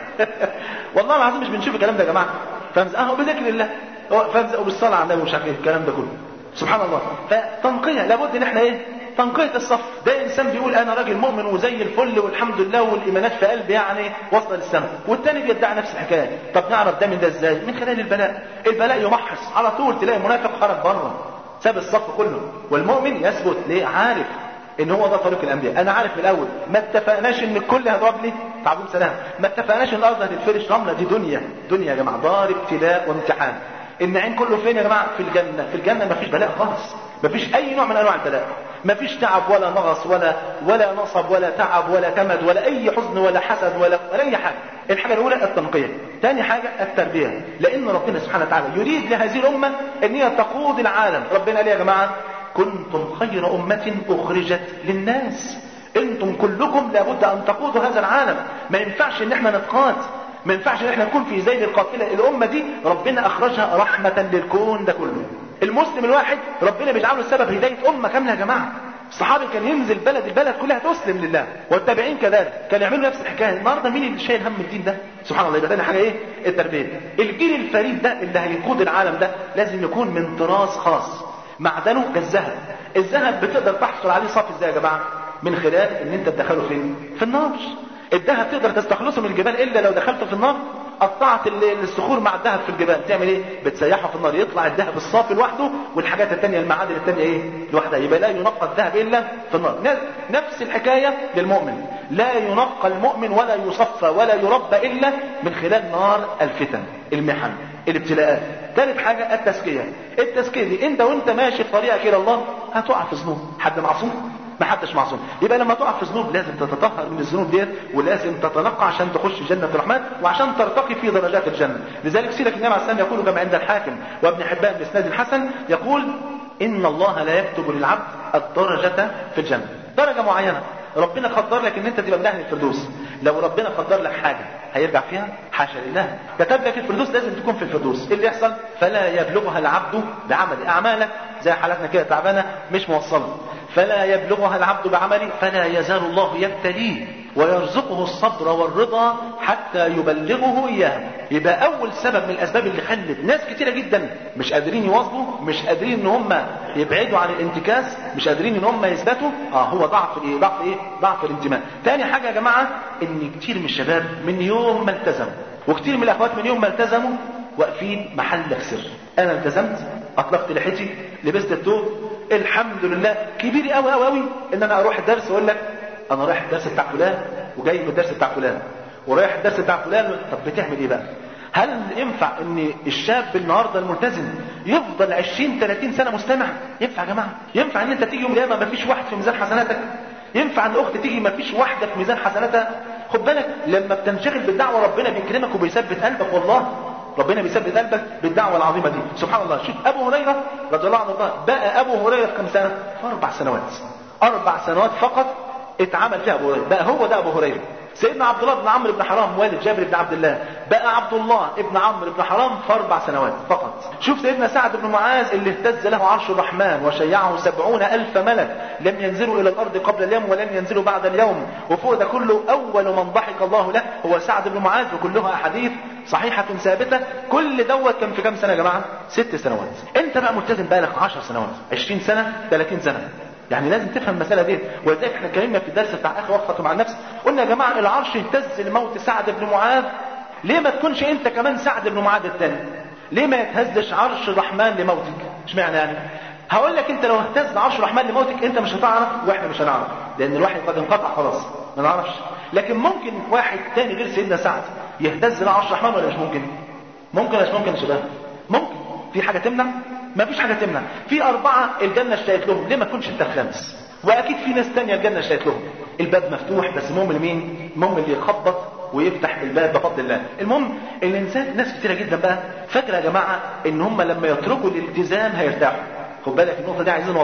والله العظيم مش بنشوف الكلام ده يا جماعه فاهم اهو بذكر الله فاهم وبالصلاه على النبي ومش عارف ايه الكلام ده كله سبحان الله فتنقيه لابد ان احنا ايه تنقية الصف ده انسان بيقول انا راجل مؤمن وزي الفل والحمد لله والايمانات في قلبي يعني واصله للسماء والتاني بيدعي نفس الحكايه طب نعرف ده من ده ازاي من خلال البلاء البلاء يمحص على طول تلاقي منافق خرج بره ساب الصف كله والمؤمن يثبت ليه عارف ان هو ده طريق الانبياء انا عارف من الاول ما اتفقناش ان الكل هيضرب لي تعظيم سلام ما اتفقناش ان الارض هتتفرش رمله دي دنيا دنيا يا جماعه دار ابتلاء وامتحان النعيم كله فين يا جماعه في الجنه في الجنه ما فيش بلاء خالص ما فيش اي نوع من انواع البلاء ما فيش تعب ولا نغص ولا ولا نصب ولا تعب ولا كمد ولا اي حزن ولا حسد ولا ولا اي حاجه الحاجه الاولى التنقيه ثاني حاجه التربيه لان ربنا سبحانه وتعالى يريد لهذه الامه ان هي تقود العالم ربنا قال يا جماعه كنتم خير امه اخرجت للناس انتم كلكم لابد ان تقودوا هذا العالم ما ينفعش ان احنا نتقاد ما ينفعش ان احنا نكون في زي القافله الامه دي ربنا اخرجها رحمه للكون ده كله المسلم الواحد ربنا بيجعله سبب هدايه امه كامله يا جماعه الصحابي كان ينزل بلد البلد كلها تسلم لله والتابعين كذلك كانوا يعملوا نفس الحكايه النهارده مين اللي شايل هم الدين ده سبحان الله يبقى ده حاجه ايه التربيه الجيل الفريد ده اللي هيقود العالم ده لازم يكون من طراز خاص معدنه الذهب الذهب بتقدر تحصل عليه صافي ازاي يا جماعه من خلال ان انت تدخله فين في النار الذهب تقدر تستخلصه من الجبال الا لو دخلته في النار قطعت الصخور مع الذهب في الجبال تعمل ايه بتسيحه في النار يطلع الذهب الصافي لوحده والحاجات التانية المعادن التانية ايه لوحدها يبقى لا ينقى الذهب الا في النار نفس الحكاية للمؤمن لا ينقى المؤمن ولا يصفى ولا يربى الا من خلال نار الفتن المحن الابتلاءات ثالث حاجة التزكية التزكية دي انت وانت ماشي في طريقك الى الله هتقع في ذنوب حد معصوم ما حدش معصوم يبقى لما تقع في ذنوب لازم تتطهر من الذنوب ديت ولازم تتنقى عشان تخش جنة الرحمن وعشان ترتقي في درجات الجنة لذلك سيرك النبي عليه السلام يقول كما عند الحاكم وابن حبان باسناد الحسن يقول ان الله لا يكتب للعبد الدرجة في الجنة درجة معينة ربنا قدر لك ان انت تبقى من اهل الفردوس لو ربنا قدر لك حاجه هيرجع فيها حاشا لله كتب لك الفردوس لازم تكون في الفردوس ايه اللي يحصل فلا يبلغها العبد بعمل اعمالك زي حالتنا كده تعبانه مش موصله فلا يبلغها العبد بعمله فلا يزال الله يبتليه ويرزقه الصبر والرضا حتى يبلغه اياه يبقى اول سبب من الاسباب اللي خلت ناس كتيره جدا مش قادرين يواظبوا مش قادرين ان هم يبعدوا عن الانتكاس مش قادرين ان هم يثبتوا اه هو ضعف الايه ضعف ايه ضعف الانتماء تاني حاجه يا جماعه ان كتير من الشباب من يوم ما التزموا وكتير من الاخوات من يوم ما التزموا واقفين محلك سر انا التزمت اطلقت لحيتي لبست الثوب الحمد لله كبير قوي قوي قوي ان انا اروح الدرس واقول لك انا رايح الدرس بتاع فلان وجاي من الدرس بتاع فلان ورايح الدرس بتاع فلان طب بتعمل ايه بقى هل ينفع ان الشاب النهارده الملتزم يفضل 20 30 سنه مستمع ينفع يا جماعه ينفع ان انت تيجي يوم القيامه ما فيش واحد في ميزان حسناتك ينفع ان اخت تيجي ما فيش واحده في ميزان حسناتها خد بالك لما بتنشغل بالدعوه ربنا بيكرمك وبيثبت قلبك والله ربنا بيثبت قلبك بالدعوه العظيمه دي سبحان الله شوف ابو هريره رضي الله عنه وارضاه بقى ابو هريره في كم سنه في اربع سنوات اربع سنوات فقط اتعمل فيها ابو هريره بقى هو ده ابو هريره سيدنا عبد الله بن عمرو بن حرام والد جابر بن عبد الله بقى عبد الله ابن عمرو بن حرام في اربع سنوات فقط شوف سيدنا سعد بن معاذ اللي اهتز له عرش الرحمن وشيعه سبعون الف ملك لم ينزلوا الى الارض قبل اليوم ولن ينزلوا بعد اليوم وفوق ده كله اول من ضحك الله له هو سعد بن معاذ وكلها احاديث صحيحة ثابتة كل دوت كان في كام سنة يا جماعة ست سنوات انت بقى ملتزم بقالك 10 سنوات 20 سنة 30 سنة يعني لازم تفهم المسألة دي ولذلك احنا اتكلمنا في الدرس بتاع اخر وقفة مع النفس قلنا يا جماعة العرش اهتز لموت سعد بن معاذ ليه ما تكونش انت كمان سعد بن معاذ الثاني ليه ما يتهزش عرش الرحمن لموتك اشمعنى يعني هقول لك انت لو اهتز عرش الرحمن لموتك انت مش هتعرف واحنا مش هنعرف لان الواحد قد انقطع خلاص ما نعرفش لكن ممكن واحد تاني غير سيدنا سعد يهتز لعرش الرحمن ولا مش ممكن ممكن ولا مش ممكن يا شباب ممكن في حاجه تمنع ما فيش حاجه تمنع في اربعه الجنه اشتهت لهم ليه ما تكونش انت الخامس واكيد في ناس تانية الجنه اشتهت لهم الباب مفتوح بس المهم لمين المهم اللي يخبط ويفتح الباب بفضل الله المهم الانسان ناس كتيره جدا بقى فاكره يا جماعه ان هم لما يتركوا الالتزام هيرتاحوا خد بالك النقطه دي عايزين نوضحها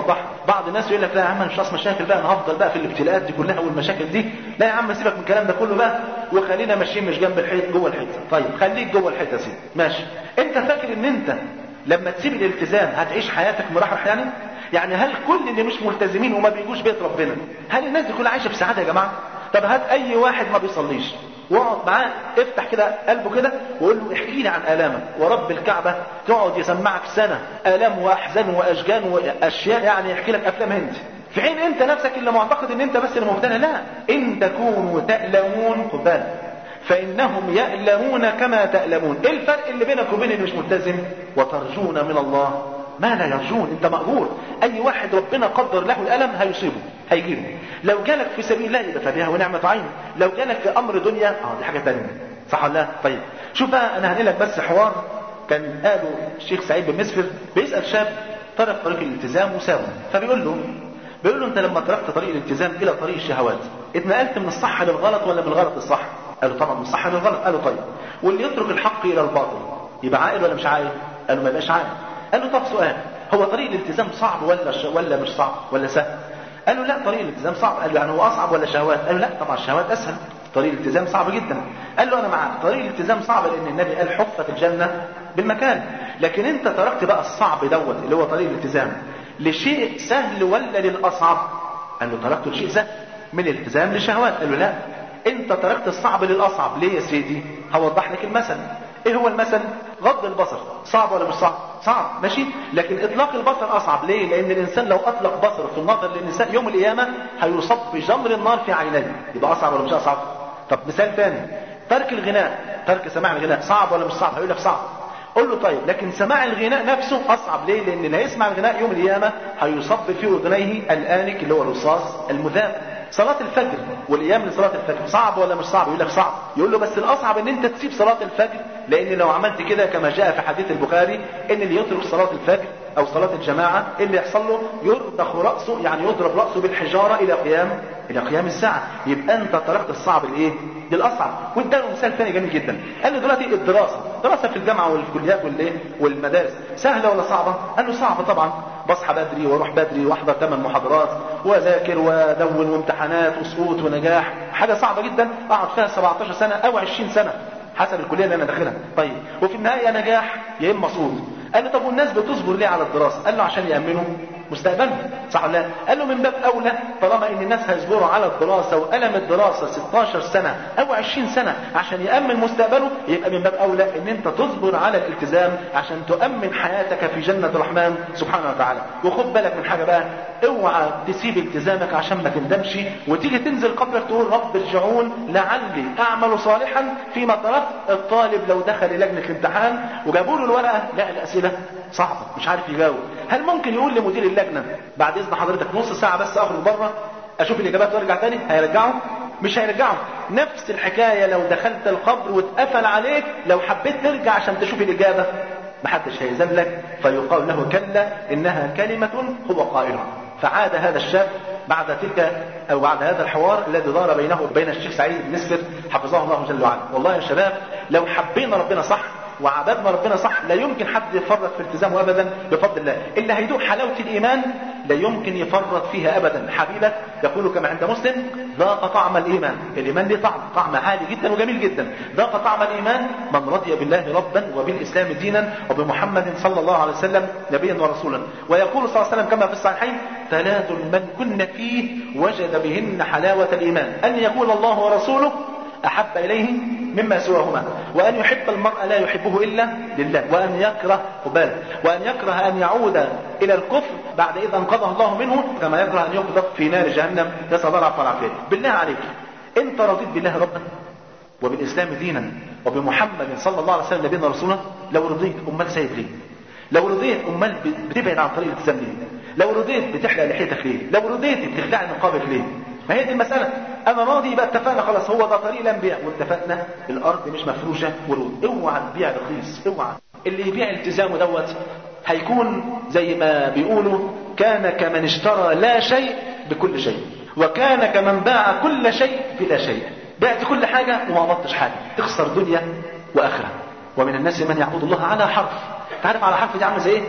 بعض الناس يقول لك لا يا عم مش اصل مشاكل بقى انا هفضل بقى في الابتلاءات دي كلها والمشاكل دي لا يا عم سيبك من الكلام ده كله بقى وخلينا ماشيين مش جنب الحيط جوه الحيط طيب خليك جوه الحيط يا سيدي ماشي انت فاكر ان انت لما تسيب الالتزام هتعيش حياتك مرحرح يعني يعني هل كل اللي مش ملتزمين وما بيجوش بيت ربنا هل الناس دي كلها عايشه بسعاده يا جماعه طب هات اي واحد ما بيصليش واقعد معاه افتح كده قلبه كده وقول له احكي لي عن الامك ورب الكعبه تقعد يسمعك سنه الام واحزان واشجان واشياء يعني يحكي لك افلام هندي في حين انت نفسك اللي معتقد ان انت بس اللي مبتلى لا ان تكونوا تألمون خد بالك فانهم يألمون كما تألمون ايه الفرق اللي بينك وبين اللي مش ملتزم وترجون من الله ما لا يرجون انت مأجور اي واحد ربنا قدر له الالم هيصيبه هيجيبه لو جالك في سبيل الله يبقى فبها ونعمة عين لو جالك في امر دنيا اه دي حاجة تانية صح ولا لا طيب شوف بقى انا هنقلك بس حوار كان قاله الشيخ سعيد بن مسفر بيسأل شاب ترك طريق الالتزام وسابه فبيقول له بيقول له انت لما تركت طريق الالتزام الى طريق الشهوات اتنقلت من الصح للغلط ولا من الغلط للصح قال له طبعا من الصح للغلط قال له طيب واللي يترك الحق الى الباطل يبقى عاقل ولا مش عاقل قال له ما يبقاش عاقل قال له طب سؤال هو طريق الالتزام صعب ولا ش... ولا مش صعب ولا سهل قال له لا طريق الالتزام صعب قال له يعني هو اصعب ولا شهوات قال له لا طبعا الشهوات اسهل طريق الالتزام صعب جدا قال له انا معاك طريق الالتزام صعب لان النبي قال حفت الجنه بالمكان لكن انت تركت بقى الصعب دوت اللي هو طريق الالتزام لشيء سهل ولا للاصعب قال له تركته لشيء سهل من الالتزام لشهوات قال له لا انت تركت الصعب للاصعب ليه يا سيدي هوضح لك المثل ايه هو المثل غض البصر صعب ولا مش صعب صعب ماشي لكن اطلاق البصر اصعب ليه لان الانسان لو اطلق بصره في النظر للنساء يوم القيامه هيصاب بجمر النار في عينيه يبقى اصعب ولا مش اصعب طب مثال ثاني ترك الغناء ترك سماع الغناء صعب ولا مش صعب هيقول لك صعب قول له طيب لكن سماع الغناء نفسه اصعب ليه لان اللي هيسمع الغناء يوم القيامه هيصب في اذنيه الانك اللي هو الرصاص المذاب صلاة الفجر والقيام لصلاة الفجر صعب ولا مش صعب يقول لك صعب يقول له بس الاصعب ان انت تسيب صلاة الفجر لان لو عملت كده كما جاء في حديث البخاري ان اللي يترك صلاة الفجر او صلاة الجماعة اللي يحصل له يرضخ رأسه يعني يضرب رأسه بالحجارة الى قيام الى قيام الساعة يبقى انت تركت الصعب الايه للاصعب وادى له مثال ثاني جميل جدا قال له دلوقتي الدراسة دراسة في الجامعة والكليات والايه والمدارس سهلة ولا صعبة قال له صعبة طبعا بصحى بدري واروح بدري واحضر ثمان محاضرات واذاكر وادون وامتحانات وسقوط ونجاح حاجه صعبه جدا اقعد فيها 17 سنه او 20 سنه حسب الكليه اللي انا داخلها طيب وفي النهايه نجاح يا اما سقوط قال له طب والناس بتصبر ليه على الدراسه قال له عشان يامنوا مستقبلهم صح ولا لا قال له من باب اولى طالما ان الناس هيصبروا على الدراسه والم الدراسه 16 سنه او 20 سنه عشان يامن مستقبله يبقى من باب اولى ان انت تصبر على الالتزام عشان تؤمن حياتك في جنه الرحمن سبحانه وتعالى وخد بالك من حاجه بقى اوعى تسيب التزامك عشان ما تندمش وتيجي تنزل قبرك تقول رب ارجعون لعلي اعمل صالحا فيما تركت الطالب لو دخل لجنه الامتحان وجابوا له الورقه لا الاسئله صعبه مش عارف يجاوب هل ممكن يقول لمدير اللجنه بعد اذن حضرتك نص ساعه بس اخرج بره اشوف الاجابات وارجع تاني هيرجعه مش هيرجعه نفس الحكايه لو دخلت القبر واتقفل عليك لو حبيت ترجع عشان تشوف الاجابه محدش هيزن لك فيقال له كلا انها كلمه هو قائلها فعاد هذا الشاب بعد تلك او بعد هذا الحوار الذي دار بينه وبين الشيخ سعيد بن مسفر حفظه الله جل وعلا والله يا شباب لو حبينا ربنا صح وعبدنا ربنا صح لا يمكن حد يفرط في التزامه ابدا بفضل الله اللي هيدوق حلاوه الايمان لا يمكن يفرط فيها ابدا حبيبك يقول كما عند مسلم ذاق طعم الايمان الايمان ليه طعم طعم عالي جدا وجميل جدا ذاق طعم الايمان من رضي بالله ربا وبالاسلام دينا وبمحمد صلى الله عليه وسلم نبيا ورسولا ويقول صلى الله عليه وسلم كما في الصحيحين ثلاث من كن فيه وجد بهن حلاوه الايمان ان يقول الله ورسوله أحب إليه مما سواهما وأن يحب المرء لا يحبه إلا لله وأن يكره قبال وأن يكره أن يعود إلى الكفر بعد إذا انقذه الله منه كما يكره أن يقذف في نار جهنم نسأل الله العفو والعافية بالله عليك أنت رضيت بالله ربا وبالإسلام دينا وبمحمد صلى الله عليه وسلم نبينا رسولا لو رضيت أمال سايب ليه لو رضيت أمال بتبعد عن طريق الالتزام ليه لو رضيت بتحلق لحيتك ليه لو رضيت بتخلع نقابك ليه ما هي دي المسألة أنا راضي يبقى اتفقنا خلاص هو ده طريق الأنبياء واتفقنا الأرض مش مفروشة ورود اوعى تبيع رخيص اوعى اللي يبيع التزامه دوت هيكون زي ما بيقولوا كان كمن اشترى لا شيء بكل شيء وكان كمن باع كل شيء بلا شيء بعت كل حاجة وما عملتش حاجة تخسر دنيا وآخرة ومن الناس من يعبد الله على حرف تعرف على حرف دي عامله زي ايه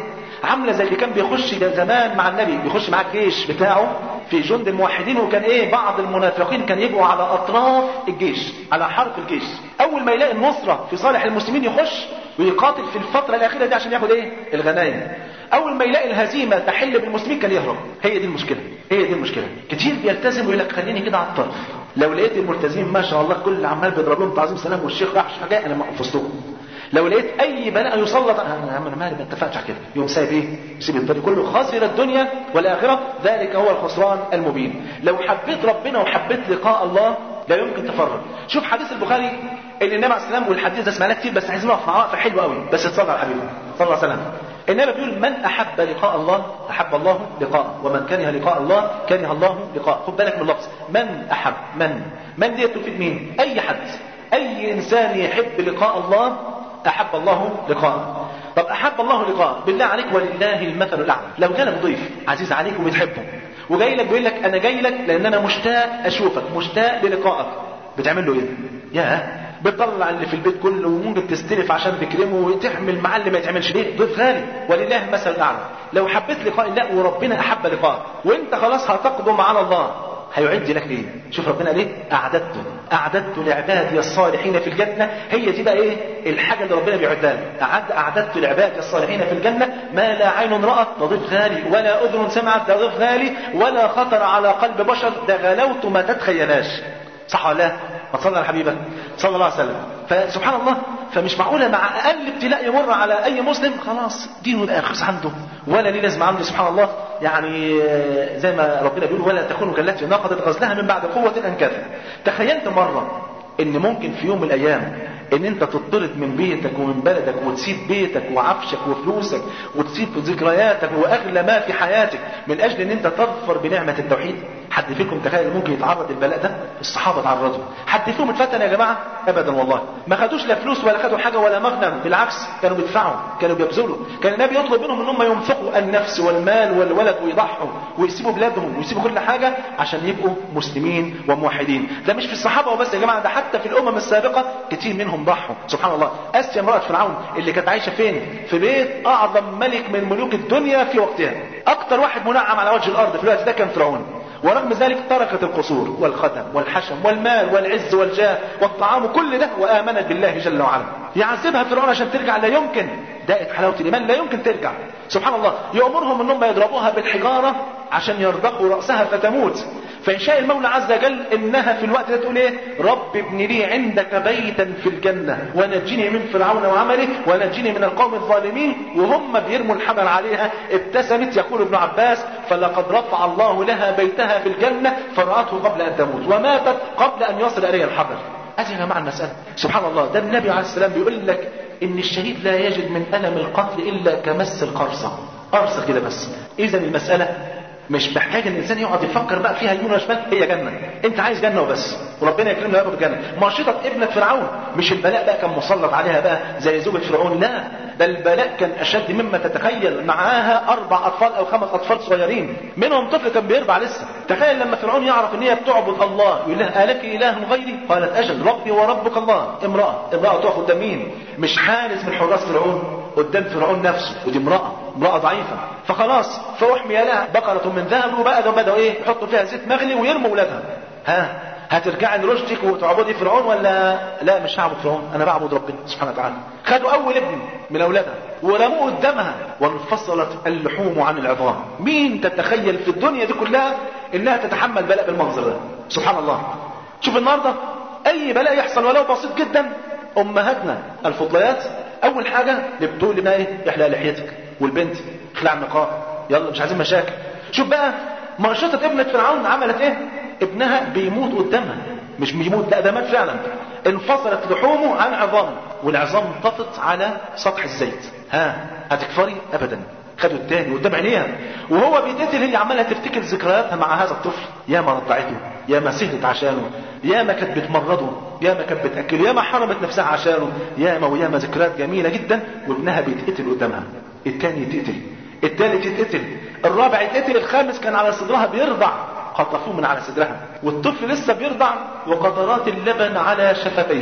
عامله زي اللي كان بيخش زمان مع النبي بيخش معاه الجيش بتاعه في جند الموحدين وكان ايه بعض المنافقين كان يبقوا على اطراف الجيش على حرف الجيش اول ما يلاقي النصره في صالح المسلمين يخش ويقاتل في الفتره الاخيره دي عشان ياخد ايه الغنايم اول ما يلاقي الهزيمه تحل بالمسلمين كان يهرب هي دي المشكله هي دي المشكله كتير بيلتزم ويقول لك خليني كده على الطرف لو لقيت الملتزمين ما شاء الله كل اللي عمال بيضرب لهم تعظيم سلام والشيخ راح حاجه انا ما وسطهم لو لقيت اي بلاء يسلط انا يا عم انا مالي ما اتفقتش على كده يوم سايب ايه يسيب الطريق كله خسر الدنيا والاخره ذلك هو الخسران المبين لو حبيت ربنا وحبيت لقاء الله لا يمكن تفرق شوف حديث البخاري اللي النبي عليه السلام والحديث ده سمعناه كتير بس عايزين نقف مع وقفه حلوه قوي بس تصلي على حبيبي صلى الله عليه وسلم النبي بيقول من احب لقاء الله احب الله لقاءه ومن كره لقاء الله كره الله لقاءه خد بالك من اللفظ من احب من من دي تفيد مين اي حد اي انسان يحب لقاء الله احب الله لقاءه طب احب الله لقاءه بالله عليك ولله المثل الاعلى لو جالك ضيف عزيز عليك وبتحبه وجاي لك بيقول لك انا جاي لك لان انا مشتاق اشوفك مشتاق للقائك بتعمل له ايه يا بتطلع اللي في البيت كله وممكن تستلف عشان تكرمه وتعمل معاه اللي ما يتعملش ليه ضيف غالي ولله المثل الاعلى لو حبيت لقاء الله وربنا احب لقاءك وانت خلاص هتقدم على الله هيعد لك ايه شوف ربنا ليه اعددت اعددت لعبادي الصالحين في الجنه هي دي بقى ايه الحاجه اللي ربنا بيعدها لك أعد اعددت لعبادي الصالحين في الجنه ما لا عين رات ده ضيف غالي ولا اذن سمعت ده ضيف غالي ولا خطر على قلب بشر ده غلاوته ما تتخيلهاش صح ولا لا ما تصلي على حبيبك صلى الله عليه وسلم فسبحان الله فمش معقولة مع أقل ابتلاء يمر على أي مسلم خلاص دينه يبقى رخيص عنده ولا ليه لازمة عنده سبحان الله يعني زي ما ربنا بيقول ولا تكونوا كالتي نقضت غزلها من بعد قوة أنكاثا تخيلت مرة إن ممكن في يوم من الأيام ان انت تطرد من بيتك ومن بلدك وتسيب بيتك وعفشك وفلوسك وتسيب ذكرياتك واغلى ما في حياتك من اجل ان انت تظفر بنعمة التوحيد حد فيكم تخيل ممكن يتعرض البلاء ده الصحابة تعرضوا حد فيهم اتفتن يا جماعة ابدا والله ما خدوش لا فلوس ولا خدوا حاجة ولا مغنم بالعكس كانوا بيدفعوا كانوا بيبذلوا كان النبي يطلب منهم ان هم ينفقوا النفس والمال والولد ويضحوا ويسيبوا بلادهم ويسيبوا كل حاجة عشان يبقوا مسلمين وموحدين ده مش في الصحابة وبس يا جماعة ده حتى في الامم السابقة كتير منهم ضحوا سبحان الله اسيا امرأة فرعون اللي كانت عايشة فين في بيت اعظم ملك من ملوك الدنيا في وقتها اكتر واحد منعم على وجه الارض في الوقت ده كان فرعون ورغم ذلك تركت القصور والخدم والحشم والمال والعز والجاه والطعام كل ده وآمنت بالله جل وعلا يعذبها فرعون عشان ترجع لا يمكن دائت حلاوة الإيمان لا يمكن ترجع سبحان الله يأمرهم أنهم يضربوها بالحجارة عشان يرضخوا رأسها فتموت فإن شاء المولى عز وجل إنها في الوقت ده تقول إيه رب ابن لي عندك بيتا في الجنة ونجني من فرعون وعمله ونجني من القوم الظالمين وهم بيرموا الحمل عليها ابتسمت يقول ابن عباس فلقد رفع الله لها بيتها في الجنة فرأته قبل أن تموت وماتت قبل أن يصل إليها الحجر هذه يا جماعة المسألة سبحان الله ده النبي عليه السلام بيقول لك إن الشهيد لا يجد من ألم القتل إلا كمس القرصة قرصة كده بس إذا المسألة مش محتاج ان الانسان يقعد يفكر بقى فيها يمين ولا شمال هي جنه انت عايز جنه وبس وربنا يكرمنا وياخد الجنه ماشطه ابنه فرعون مش البلاء بقى كان مسلط عليها بقى زي زوجة فرعون لا ده البلاء كان اشد مما تتخيل معاها اربع اطفال او خمس اطفال صغيرين منهم طفل كان بيربع لسه تخيل لما فرعون يعرف ان هي بتعبد الله يقول لها الك اله غيري قالت اجل ربي وربك الله امراه امراه تقف قدام مين مش حارس من حراس فرعون قدام فرعون نفسه ودي امراه امراه ضعيفه فخلاص فاحمي لها بقره من ذهب وبقى ده بدأوا ايه يحطوا فيها زيت مغلي ويرموا ولادها ها هترجعي لرشدك وتعبدي فرعون ولا لا مش هعبد فرعون انا بعبد ربنا سبحانه وتعالى خدوا اول ابن من اولادها ورموه قدامها وانفصلت اللحوم عن العظام مين تتخيل في الدنيا دي كلها انها تتحمل بلاء بالمنظر ده سبحان الله شوف النهارده اي بلاء يحصل ولو بسيط جدا امهاتنا الفضليات اول حاجه بتقول لنا ايه احلق لحيتك والبنت اخلع النقاب يلا مش عايزين مشاكل شوف بقى مرشطة ابنة فرعون عملت ايه ابنها بيموت قدامها مش بيموت لا ده مات فعلا انفصلت لحومه عن عظامه والعظام طفت على سطح الزيت ها هتكفري ابدا خدوا التاني قدام عينيها وهو بيتقتل هي عماله تفتكر ذكرياتها مع هذا الطفل يا ما رضعته يا ما سهلت عشانه يا ما كانت بتمرضه يا ما كانت بتاكله يا ما حرمت نفسها عشانه يا ما ويا ما ذكريات جميله جدا وابنها بيتقتل قدامها التاني يتقتل التالت يتقتل الرابع يتقتل الخامس كان على صدرها بيرضع خطفوه من على صدرها والطفل لسه بيرضع وقطرات اللبن على شفتيه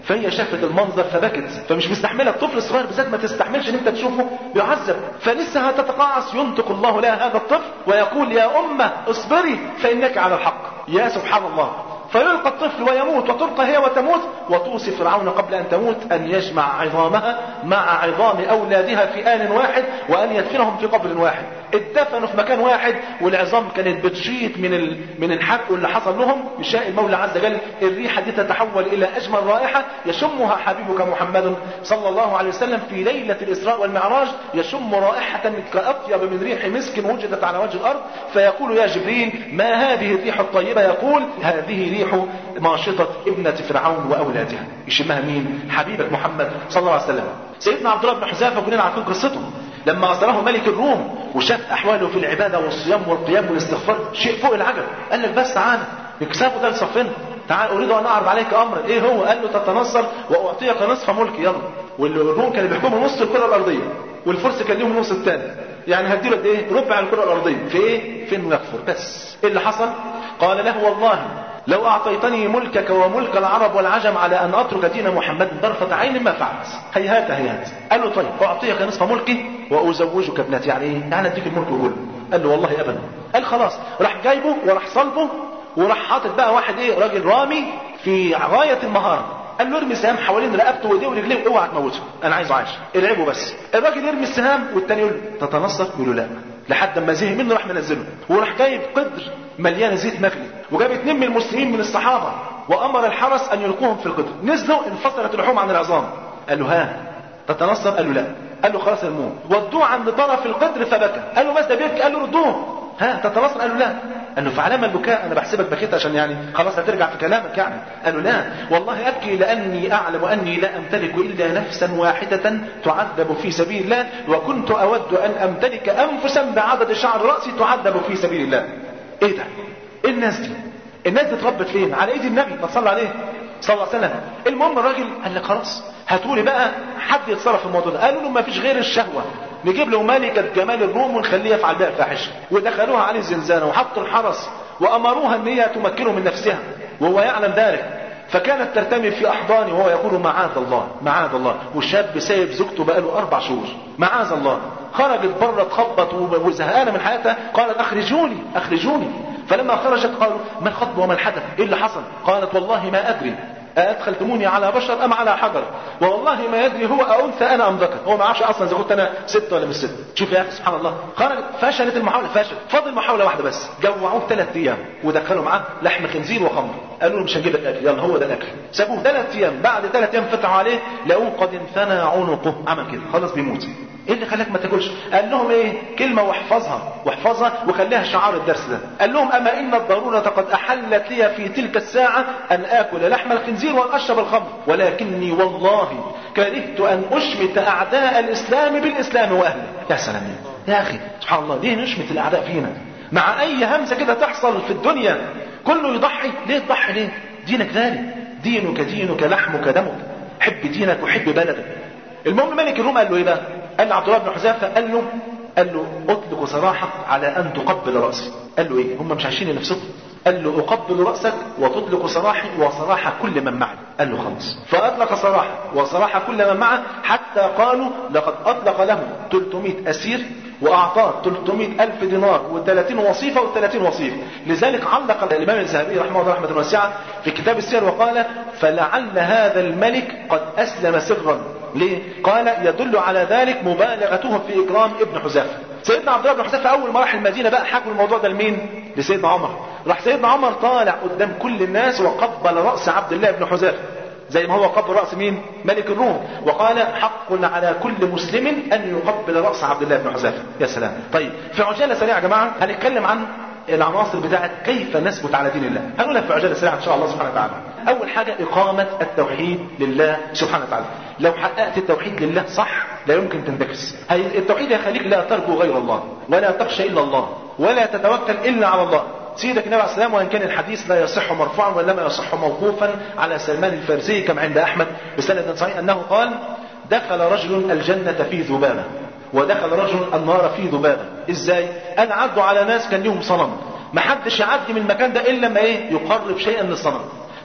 فهي شافت المنظر فبكت فمش مستحمله الطفل الصغير بالذات ما تستحملش ان انت تشوفه بيعذب فلسه هتتقاعس ينطق الله لها هذا الطفل ويقول يا امه اصبري فانك على الحق يا سبحان الله فيلقى الطفل ويموت وتلقى هي وتموت وتوصي فرعون قبل ان تموت ان يجمع عظامها مع عظام اولادها في ان واحد وان يدفنهم في قبر واحد اتدفنوا في مكان واحد والعظام كانت بتشيط من ال... من الحرق اللي حصل لهم يشاء المولى عز وجل الريحه دي تتحول الى اجمل رائحه يشمها حبيبك محمد صلى الله عليه وسلم في ليله الاسراء والمعراج يشم رائحه كاطيب من ريح مسك وجدت على وجه الارض فيقول يا جبريل ما هذه الريح الطيبه يقول هذه ريح ماشطه ابنه فرعون واولادها يشمها مين حبيبك محمد صلى الله عليه وسلم سيدنا عبد الله بن حذافه كلنا عارفين قصته لما أصدره ملك الروم وشاف أحواله في العبادة والصيام والقيام والاستغفار شيء فوق العجب قال لك بس تعالى نكسبه ده لصفنا تعال أريد أن أعرض عليك أمرا إيه هو قال له تتنصر وأعطيك نصف ملكي يلا والروم كانوا بيحكموا نص الكرة الأرضية والفرس كان ليهم نص الثاني يعني هديله قد ايه ربع الكرة الأرضية في ايه في انه يكفر بس ايه اللي حصل قال له والله لو أعطيتني ملكك وملك العرب والعجم على أن أترك دين محمد طرفة عين ما فعلت هيهات هيهات قال له طيب أعطيك نصف ملكي وأزوجك ابنتي يعني إيه؟ يعني أديك الملك كله قال له والله أبدا قال خلاص راح جايبه وراح صلبه وراح حاطط بقى واحد إيه راجل رامي في غاية المهارة قال له ارمي سهام حوالين رقبته وايديه ورجليه اوعى تموته انا عايزه عايش العبه بس الراجل يرمي السهام والتاني يقول له تتنصر يقول له لا لحد ما زهق منه راح منزله وراح جايب قدر مليان زيت مغلي وجاب اتنين من المسلمين من الصحابه وامر الحرس ان يلقوهم في القدر نزلوا انفصلت اللحوم عن العظام قال له ها تتنصر قال له لا قال له خلاص ارموه ودوه عند طرف القدر فبكى قال له بس ده بيبكي قال له ردوه ها تتنصر قال له لا قال له فعلام البكاء انا بحسبك بكيت عشان يعني خلاص هترجع في كلامك يعني قال له لا والله ابكي لاني اعلم اني لا امتلك الا نفسا واحده تعذب في سبيل الله وكنت اود ان امتلك انفسا بعدد شعر راسي تعذب في سبيل الله ايه ده ايه الناس دي الناس دي اتربت فين على ايد النبي ما تصلى عليه صلى الله عليه وسلم المهم الراجل قال لك خلاص هاتوا لي بقى حد يتصرف في الموضوع ده قالوا له ما فيش غير الشهوه نجيب له ملكة جمال الروم ونخليه يفعل بها الفاحشة ودخلوها عليه زنزانة وحطوا الحرس وأمروها أن هي تمكنه من نفسها وهو يعلم ذلك فكانت ترتمي في أحضانه وهو يقول معاذ الله معاذ الله والشاب سايب زوجته بقاله أربع شهور معاذ الله خرجت بره تخبط وزهقانة من حياتها قالت أخرجوني أخرجوني فلما خرجت قالوا ما الخطب وما الحدث إيه اللي حصل قالت والله ما أدري أدخلتموني على بشر أم على حجر والله ما يدري هو أنثى أنا أم ذكر هو ما عارفش أصلا إذا كنت أنا ست ولا مش ست شوف يا أخي سبحان الله خرجت فشلت المحاولة فشل فاضل محاولة واحدة بس جوعوه ثلاث أيام ودخلوا معاه لحم خنزير وخمر قالوا له مش هنجيب لك أكل يلا هو ده الأكل سابوه ثلاث أيام بعد ثلاث أيام فتحوا عليه لقوه قد انثنى عنقه عمل كده خلاص بيموت ايه اللي خلاك ما تاكلش قال لهم ايه كلمه واحفظها واحفظها وخليها شعار الدرس ده قال لهم اما ان الضروره قد احلت لي في تلك الساعه ان اكل لحم الخنزير وان اشرب الخمر ولكني والله كرهت ان اشمت اعداء الاسلام بالاسلام واهله يا سلام يا اخي سبحان الله ليه نشمت الاعداء فينا مع اي همزه كده تحصل في الدنيا كله يضحي ليه تضحي ليه دينك غالي دينك دينك لحمك دمك حب دينك وحب بلدك المهم ملك الروم قال له ايه بقى قال عبد الله بن حذافه قال له قال له اطلق سراحك على ان تقبل راسي قال له ايه هم مش عايشين لنفسهم قال له اقبل راسك وتطلق سراحي وسراح كل من معي قال له خلاص فاطلق سراحه وسراح كل من معه حتى قالوا لقد اطلق له 300 اسير واعطاه 300 الف دينار و30 وصيفه و30 وصيفه لذلك علق الامام الذهبي رحمه الله رحمه واسعه في كتاب السير وقال فلعل هذا الملك قد اسلم سرا ليه؟ قال يدل على ذلك مبالغته في اكرام ابن حذافه. سيدنا عبد الله بن حذافه اول ما راح المدينه بقى حكوا الموضوع ده لمين؟ لسيدنا عمر. راح سيدنا عمر طالع قدام كل الناس وقبل راس عبد الله بن حذافه. زي ما هو قبل راس مين؟ ملك الروم وقال حق على كل مسلم ان يقبل راس عبد الله بن حذافه. يا سلام. طيب في عجاله سريعه يا جماعه هنتكلم عن العناصر بتاعت كيف نثبت على دين الله هنقولها في عجاله سريعه ان شاء الله سبحانه وتعالى اول حاجه اقامه التوحيد لله سبحانه وتعالى لو حققت التوحيد لله صح لا يمكن تنتكس هي التوحيد يخليك لا ترجو غير الله ولا تخشى الا الله ولا تتوكل الا على الله سيدك النبي عليه السلام وان كان الحديث لا يصح مرفوعا وانما يصح موقوفا على سلمان الفارسي كما عند احمد بسند صحيح انه قال دخل رجل الجنه في ذبابه ودخل رجل النار في ذبابه ازاي انا عدوا على ناس كان لهم صنم ما حدش يعدي من المكان ده الا لما ايه يقرب شيئا للصنم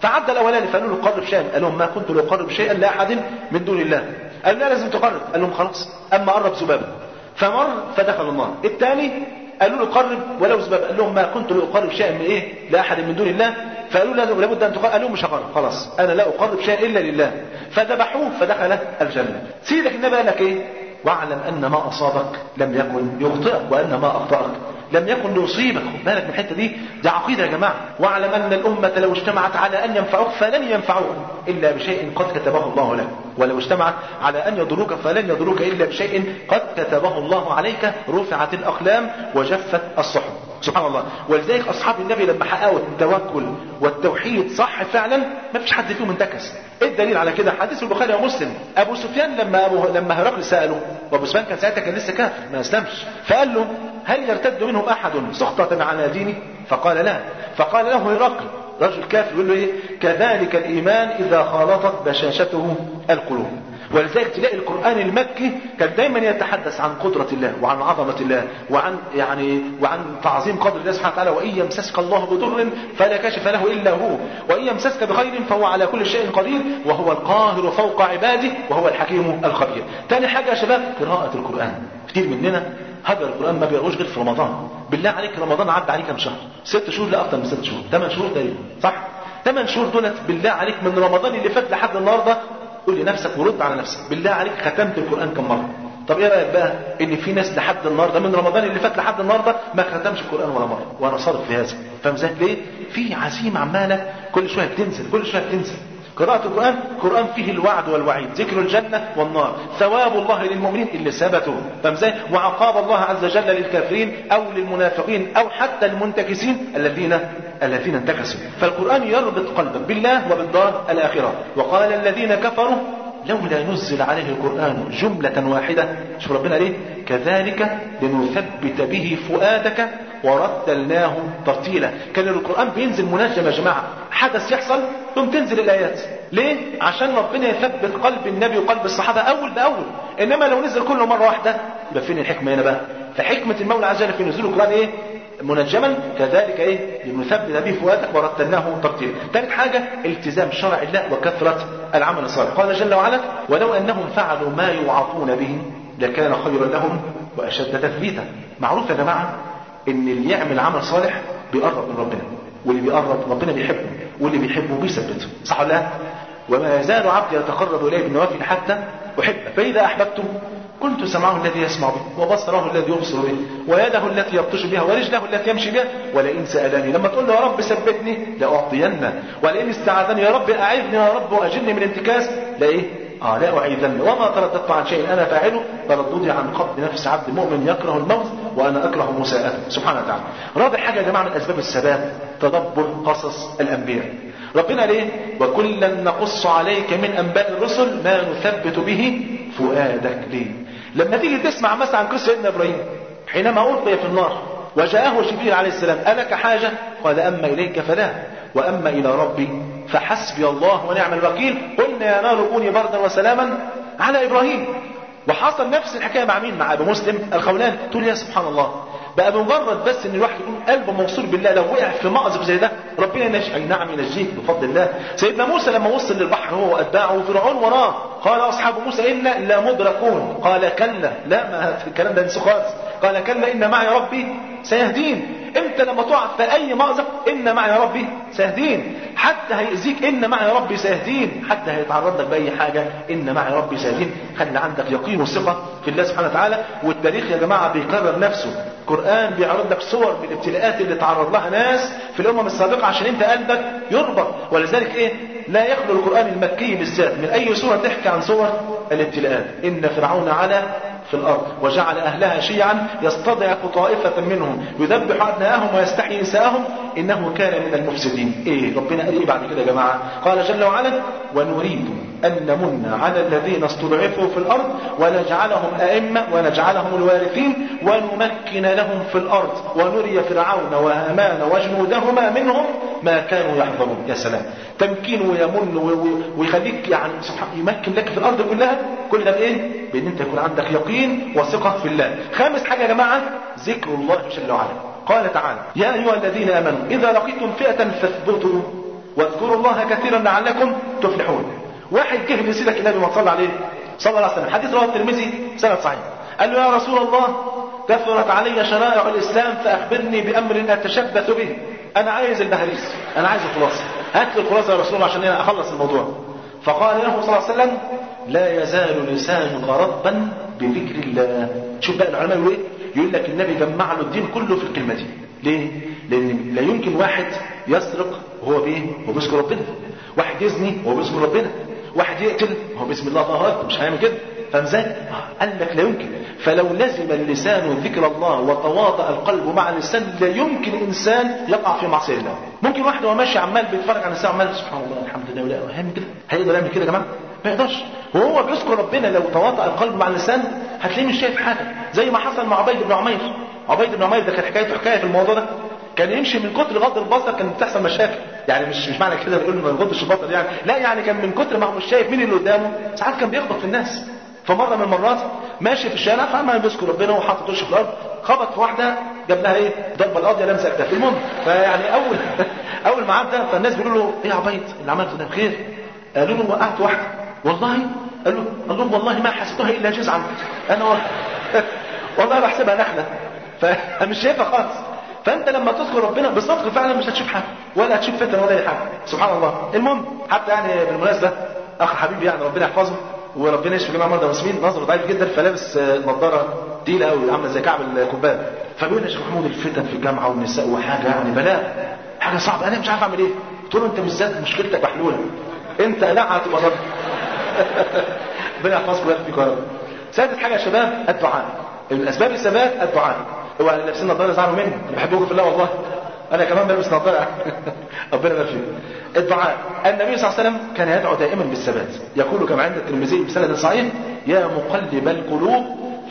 فعدى الاولاني فقالوا له قرب شيئا قال لهم ما كنت لاقرب شيئا لاحد من دون الله قال لا لازم تقرب قال لهم خلاص اما قرب ذبابه فمر فدخل النار الثاني قالوا له قرب ولو ذبابه قال لهم ما كنت لاقرب شيئا من ايه لاحد من دون الله فقالوا له لابد ان تقرب قال لهم مش هقرب خلاص انا لا اقرب شيئا الا لله فذبحوه فدخل الجنه سيدك النبي قال لك ايه واعلم ان ما اصابك لم يكن يخطئك وان ما اخطاك لم يكن ليصيبك خد بالك من الحته دي دي عقيده يا جماعه واعلم ان الامه لو اجتمعت على ان ينفعوك فلن ينفعوك الا بشيء قد كتبه الله لك ولو اجتمعت على ان يضروك فلن يضروك الا بشيء قد كتبه الله عليك رفعت الاقلام وجفت الصحف سبحان الله ولذلك اصحاب النبي لما حققوا التوكل والتوحيد صح فعلا ما فيش حد فيهم انتكس ايه الدليل على كده حديث البخاري ومسلم ابو سفيان لما أبو لما هرقل ساله وابو سفيان كان ساعتها كان لسه كافر ما اسلمش فقال له هل يرتد منهم احد سخطة على ديني فقال لا فقال له هرقل رجل كافر يقول له ايه كذلك الايمان اذا خالطت بشاشته القلوب ولذلك تلاقي القرآن المكي كان دايما يتحدث عن قدرة الله وعن عظمة الله وعن يعني وعن تعظيم قدر الله سبحانه وتعالى وإن يمسسك الله بضر فلا كاشف له إلا هو وإن يمسسك بخير فهو على كل شيء قدير وهو القاهر فوق عباده وهو الحكيم الخبير. تاني حاجة يا شباب قراءة القرآن كتير مننا هجر القرآن ما بيقروش غير في رمضان بالله عليك رمضان عدى عليه كام شهر ست شهور لا أكتر من ست شهور ثمان شهور تقريبا صح ثمان شهور دولت بالله عليك من رمضان اللي فات لحد النهارده قول لنفسك ورد على نفسك بالله عليك ختمت القرآن كم مرة طب ايه رايك بقى ان في ناس لحد النهارده من رمضان اللي فات لحد النهارده ما ختمش القران ولا مره وانا صادق في هذا فاهم ازاي ليه في عزيمه عماله كل شويه بتنزل كل شويه بتنزل قراءة القرآن القرآن فيه الوعد والوعيد ذكر الجنة والنار ثواب الله للمؤمنين اللي ثبتوا فاهم ازاي وعقاب الله عز وجل للكافرين أو للمنافقين أو حتى المنتكسين الذين الذين انتكسوا فالقرآن يربط قلبك بالله وبالدار الآخرة وقال الذين كفروا لولا نزل عليه القرآن جملة واحدة شوف ربنا ليه كذلك لنثبت به فؤادك ورتلناه ترتيلا كان القرآن بينزل منجم يا جماعة حدث يحصل ثم تنزل الآيات ليه؟ عشان ربنا يثبت قلب النبي وقلب الصحابة أول بأول إنما لو نزل كله مرة واحدة يبقى فين الحكمة هنا بقى فحكمة المولى عز وجل في نزول القرآن إيه؟ منجما كذلك ايه لنثبت به فؤادك ورتلناه ترتيلا ثالث حاجه التزام شرع الله وكثره العمل الصالح قال جل وعلا ولو انهم فعلوا ما يوعظون به لكان خيرا لهم واشد تثبيتا معروف يا جماعه ان اللي يعمل عمل صالح بيقرب من ربنا واللي بيقرب ربنا بيحبه واللي بيحبه بيثبته صح ولا لا وما يزال عبدي يتقرب الي بالنوافل حتى احبه فاذا احببته كنت سمعه الذي يسمع به وبصره الذي يبصر به ويده التي يبطش بها ورجله التي يمشي بها ولئن سألني لما تقول له يا رب ثبتني لأعطينه ولئن استعاذني يا رب أعذني يا رب وأجرني من انتكاس لا إيه آه لا أعيذن وما ترددت عن شيء أنا فاعله ترددي عن قبض نفس عبد مؤمن يكره الموت وأنا أكره مساءته سبحانه وتعالى رابع حاجة يا جماعة من أسباب الثبات تدبر قصص الأنبياء ربنا ليه وكلا نقص عليك من أنباء الرسل ما نثبت به فؤادك ليه لما تيجي تسمع مثلا عن قصه سيدنا ابراهيم حينما القي في النار وجاءه جبريل عليه السلام الك حاجه قال اما اليك فلا واما الى ربي فحسبي الله ونعم الوكيل قلنا يا نار كوني بردا وسلاما على ابراهيم وحصل نفس الحكايه مع مين مع ابو مسلم الخولان تقول يا سبحان الله بقى بمجرد بس ان الواحد يكون قلبه موصول بالله لو وقع في مأزق زي ده ربنا ينجي اي نعم ينجيك بفضل الله سيدنا موسى لما وصل للبحر هو واتباعه وفرعون وراه قال اصحاب موسى انا لمدركون قال كلا لا ما الكلام ده نسوا خالص قال كلا ان معي ربي سيهدين امتى لما تقع في اي مأزق ان معي ربي سيهدين حتى هيأذيك ان معي ربي سيهدين حتى هيتعرض لك باي حاجه ان معي ربي سيهدين خلي عندك يقين وثقه في الله سبحانه وتعالى والتاريخ يا جماعه بيكرر نفسه القران بيعرض لك صور من الابتلاءات اللي تعرض لها ناس في الامم السابقه عشان انت قلبك يربط ولذلك ايه لا يخلو القران المكي بالذات من اي سوره تحكي عن صور الابتلاءات ان فرعون على في الأرض وجعل أهلها شيعا يستضعف طائفة منهم يذبح أبناءهم ويستحيي نساءهم إنه كان من المفسدين إيه ربنا قال إيه بعد كده يا جماعة قال جل وعلا ونريد أن نمن على الذين استضعفوا في الأرض ونجعلهم أئمة ونجعلهم الوارثين ونمكن لهم في الأرض ونري فرعون وهامان وجنودهما منهم ما كانوا يحذرون يا سلام تمكين ويمن ويخليك يعني سبحان يمكن لك في الأرض كلها كل ده بإيه؟ بأن أنت يكون عندك يقين وثقة في الله خامس حاجة يا جماعة ذكر الله جل وعلا قال تعالى يا أيها الذين آمنوا إذا لقيتم فئة فاثبتوا واذكروا الله كثيرا لعلكم تفلحون واحد جه لسيدك النبي ما صلى عليه صلى الله عليه وسلم حديث رواه الترمذي سند صحيح قال له يا رسول الله كثرت علي شرائع الاسلام فاخبرني بامر اتشبث به انا عايز البهاريس انا عايز الخلاصه هات لي الخلاصه يا رسول الله عشان انا اخلص الموضوع فقال له صلى الله عليه وسلم لا يزال لسانك رطبا بذكر الله شوف بقى العلماء يقولوا ايه يقول لك النبي جمع له الدين كله في الكلمه دي ليه لان لا يمكن واحد يسرق وهو بايه وهو بيذكر ربنا واحد يزني وهو بيذكر ربنا واحد يقتل وهو بسم الله الله اكبر مش هيعمل كده فاهم ازاي قال لك لا يمكن فلو لزم اللسان ذكر الله وتواطأ القلب مع اللسان لا يمكن انسان يقع في معصيه الله ممكن واحد وهو ماشي عمال بيتفرج على الساعه عمال سبحان الله الحمد لله ولا هيعمل كده هيقدر يعمل كده يا جماعه ما يقدرش وهو بيذكر ربنا لو تواطأ القلب مع اللسان هتلاقيه مش شايف حاجه زي ما حصل مع عبيد بن عمير عبيد بن عمير ده كانت حكايته حكايه في الموضوع ده كان يمشي من كتر غض البصر كانت بتحصل مشاكل يعني مش مش معنى كده بيقول ما يغضش البصر يعني لا يعني كان من كتر ما هو مش شايف مين اللي قدامه ساعات كان بيخبط في الناس فمره من المرات ماشي في الشارع فعمال بيذكر ربنا وحاطط وشه في الارض خبط في واحده جاب لها ايه ضربه القاضيه لمسه اكتاف المهم فيعني اول اول ما عدى فالناس بيقولوا له ايه يا عبيد اللي عملته ده بخير قالوا له وقعت واحده والله قال له قال لهم والله ما حسبتها الا جزعا انا والله, والله بحسبها نخله فمش شايفها خالص فانت لما تذكر ربنا بصدق فعلا مش هتشوف حاجه ولا هتشوف فتنه ولا اي حاجه سبحان الله المهم حتى يعني بالمناسبه اخ حبيبي يعني ربنا يحفظه وربنا يشفي جميع مرضى المسلمين نظره ضعيف جدا فلابس نظاره تقيله قوي عامله زي كعب الكوبايه فبيقول لي يا شيخ محمود الفتن في الجامعه والنساء وحاجه يعني بلاء حاجه صعبه انا مش عارف اعمل ايه قلت له انت بالذات مشكلتك محلوله انت لا هتبقى رب ربنا يحفظكم ويبارك فيكم يا رب سادس حاجه يا شباب الدعاء الاسباب الثبات الدعاء اوعى اللي لابسين نظاره يزعلوا مني انا بحبكم في الله والله انا كمان بلبس نظاره ربنا يبارك فيك الدعاء النبي صلى الله عليه وسلم كان يدعو دائما بالثبات يقول كما عند الترمذي بسند صحيح يا مقلب القلوب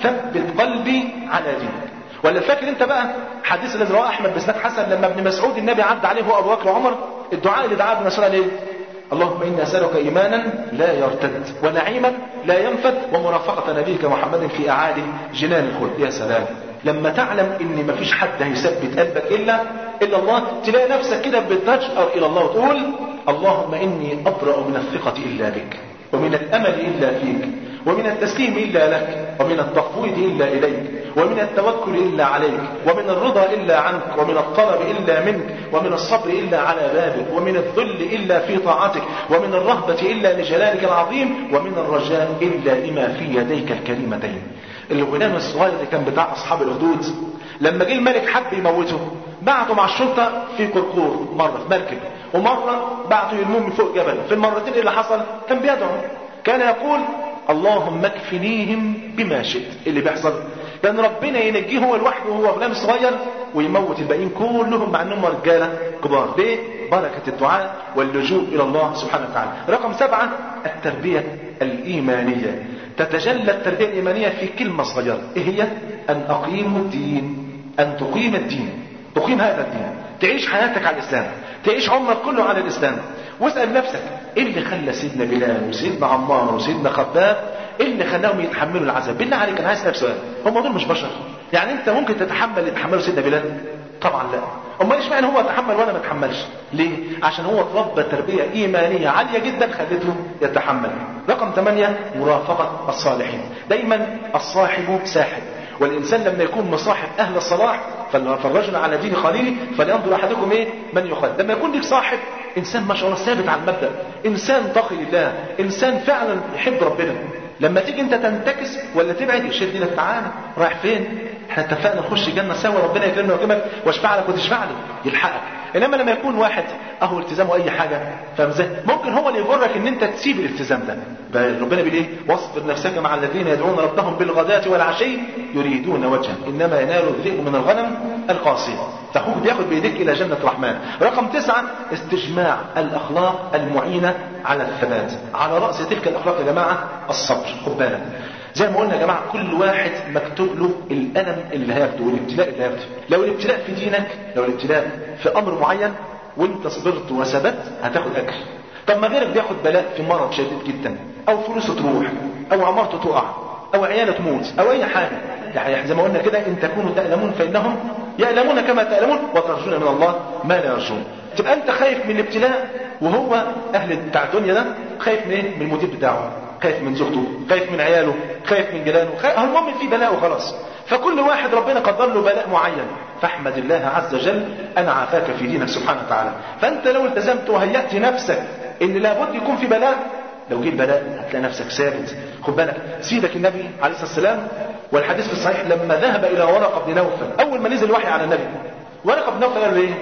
ثبت قلبي على دينك ولا فاكر انت بقى حديث الذي رواه احمد بسند حسن لما ابن مسعود النبي عدى عليه هو ابو بكر وعمر الدعاء اللي دعاه ابن مسعود عليه اللهم اني اسالك ايمانا لا يرتد ونعيما لا ينفد ومرافقه نبيك محمد في اعالي جنان الخلد يا سلام لما تعلم ان مفيش حد هيثبت قلبك الا الا الله تلاقي نفسك كده بتجأر الى الله وتقول اللهم اني ابرأ من الثقة الا بك ومن الامل الا فيك ومن التسليم الا لك ومن التفويض الا اليك ومن التوكل الا عليك ومن الرضا الا عنك ومن الطلب الا منك ومن الصبر الا على بابك ومن الذل الا في طاعتك ومن الرهبة الا لجلالك العظيم ومن الرجاء الا لما في يديك الكريمتين الغلام الصغير اللي كان بتاع اصحاب الأخدود لما جه الملك حب يموته بعته مع الشرطة في قرقور مرة في مركب ومرة بعته يرموه من فوق جبل في المرتين اللي حصل كان بيدعو كان يقول اللهم اكفنيهم بما شئت اللي بيحصل كان ربنا ينجيه هو لوحده وهو غلام صغير ويموت الباقيين كلهم مع انهم رجاله كبار ليه؟ بركه الدعاء واللجوء الى الله سبحانه وتعالى. رقم سبعه التربيه الايمانيه. تتجلى التربيه الايمانيه في كلمه صغيره، ايه هي؟ ان اقيم الدين. ان تقيم الدين. تقيم هذا الدين. تعيش حياتك على الاسلام. تعيش عمرك كله على الاسلام. واسال نفسك ايه اللي خلى سيدنا بلال وسيدنا عمار وسيدنا خباب ايه اللي خلاهم يتحملوا العذاب بالله عليك انا عايز اسالك سؤال هم دول مش بشر يعني انت ممكن تتحمل اللي تحمله سيدنا بلال طبعا لا امال ايش معنى هو تحمل وانا ما اتحملش ليه عشان هو اتربى تربيه ايمانيه عاليه جدا خلته يتحمل رقم ثمانية مرافقه الصالحين دايما الصاحب ساحب والانسان لما يكون مصاحب اهل الصلاح فالرجل على دين خليله فلينظر احدكم ايه من يخالف لما يكون لك صاحب انسان ما شاء الله ثابت على المبدا انسان تقي لله انسان فعلا يحب ربنا لما تيجي انت تنتكس ولا تبعد يشد لك تعالى رايح فين احنا اتفقنا نخش الجنه سوا ربنا يكرمنا ويكرمك واشفع لك وتشفع لي يلحقك انما لما يكون واحد اهو التزامه اي حاجه فاهم ازاي ممكن هو اللي يغرك ان انت تسيب الالتزام ده ربنا بيقول ايه واصبر نفسك مع الذين يدعون ربهم بالغداة والعشي يريدون وجهه انما ينال الذئب من الغنم القاسيه فاخوك بياخد بايديك الى جنه الرحمن رقم تسعة استجماع الاخلاق المعينه على الثبات على راس تلك الاخلاق يا جماعه الصبر خد بالك زي ما قلنا يا جماعه كل واحد مكتوب له الالم اللي هياخده والابتلاء اللي هياخده لو الابتلاء في دينك لو الابتلاء في امر معين وانت صبرت وثبت هتاخد اجر طب ما غيرك بياخد بلاء في مرض شديد جدا او فلوسه تروح او عمارته تقع او عياله تموت او اي حاجه يعني زي ما قلنا كده ان تكونوا تألمون فانهم يألمون كما تألمون وترجون من الله ما لا يرجون تبقى انت خايف من الابتلاء وهو اهل بتاع الدنيا ده خايف من ايه من المدير بتاعه خايف من زوجته خايف من عياله خايف من جيرانه خايف المهم في بلاء وخلاص فكل واحد ربنا قدر له بلاء معين فاحمد الله عز وجل ان عافاك في دينك سبحانه وتعالى فانت لو التزمت وهيأت نفسك ان لابد يكون في بلاء لو جه البلاء هتلاقي نفسك ثابت خد بالك سيدك النبي عليه الصلاه والسلام والحديث في الصحيح لما ذهب الى ورقه بن نوفل اول ما نزل الوحي على النبي ورقه بن نوفل قال له ايه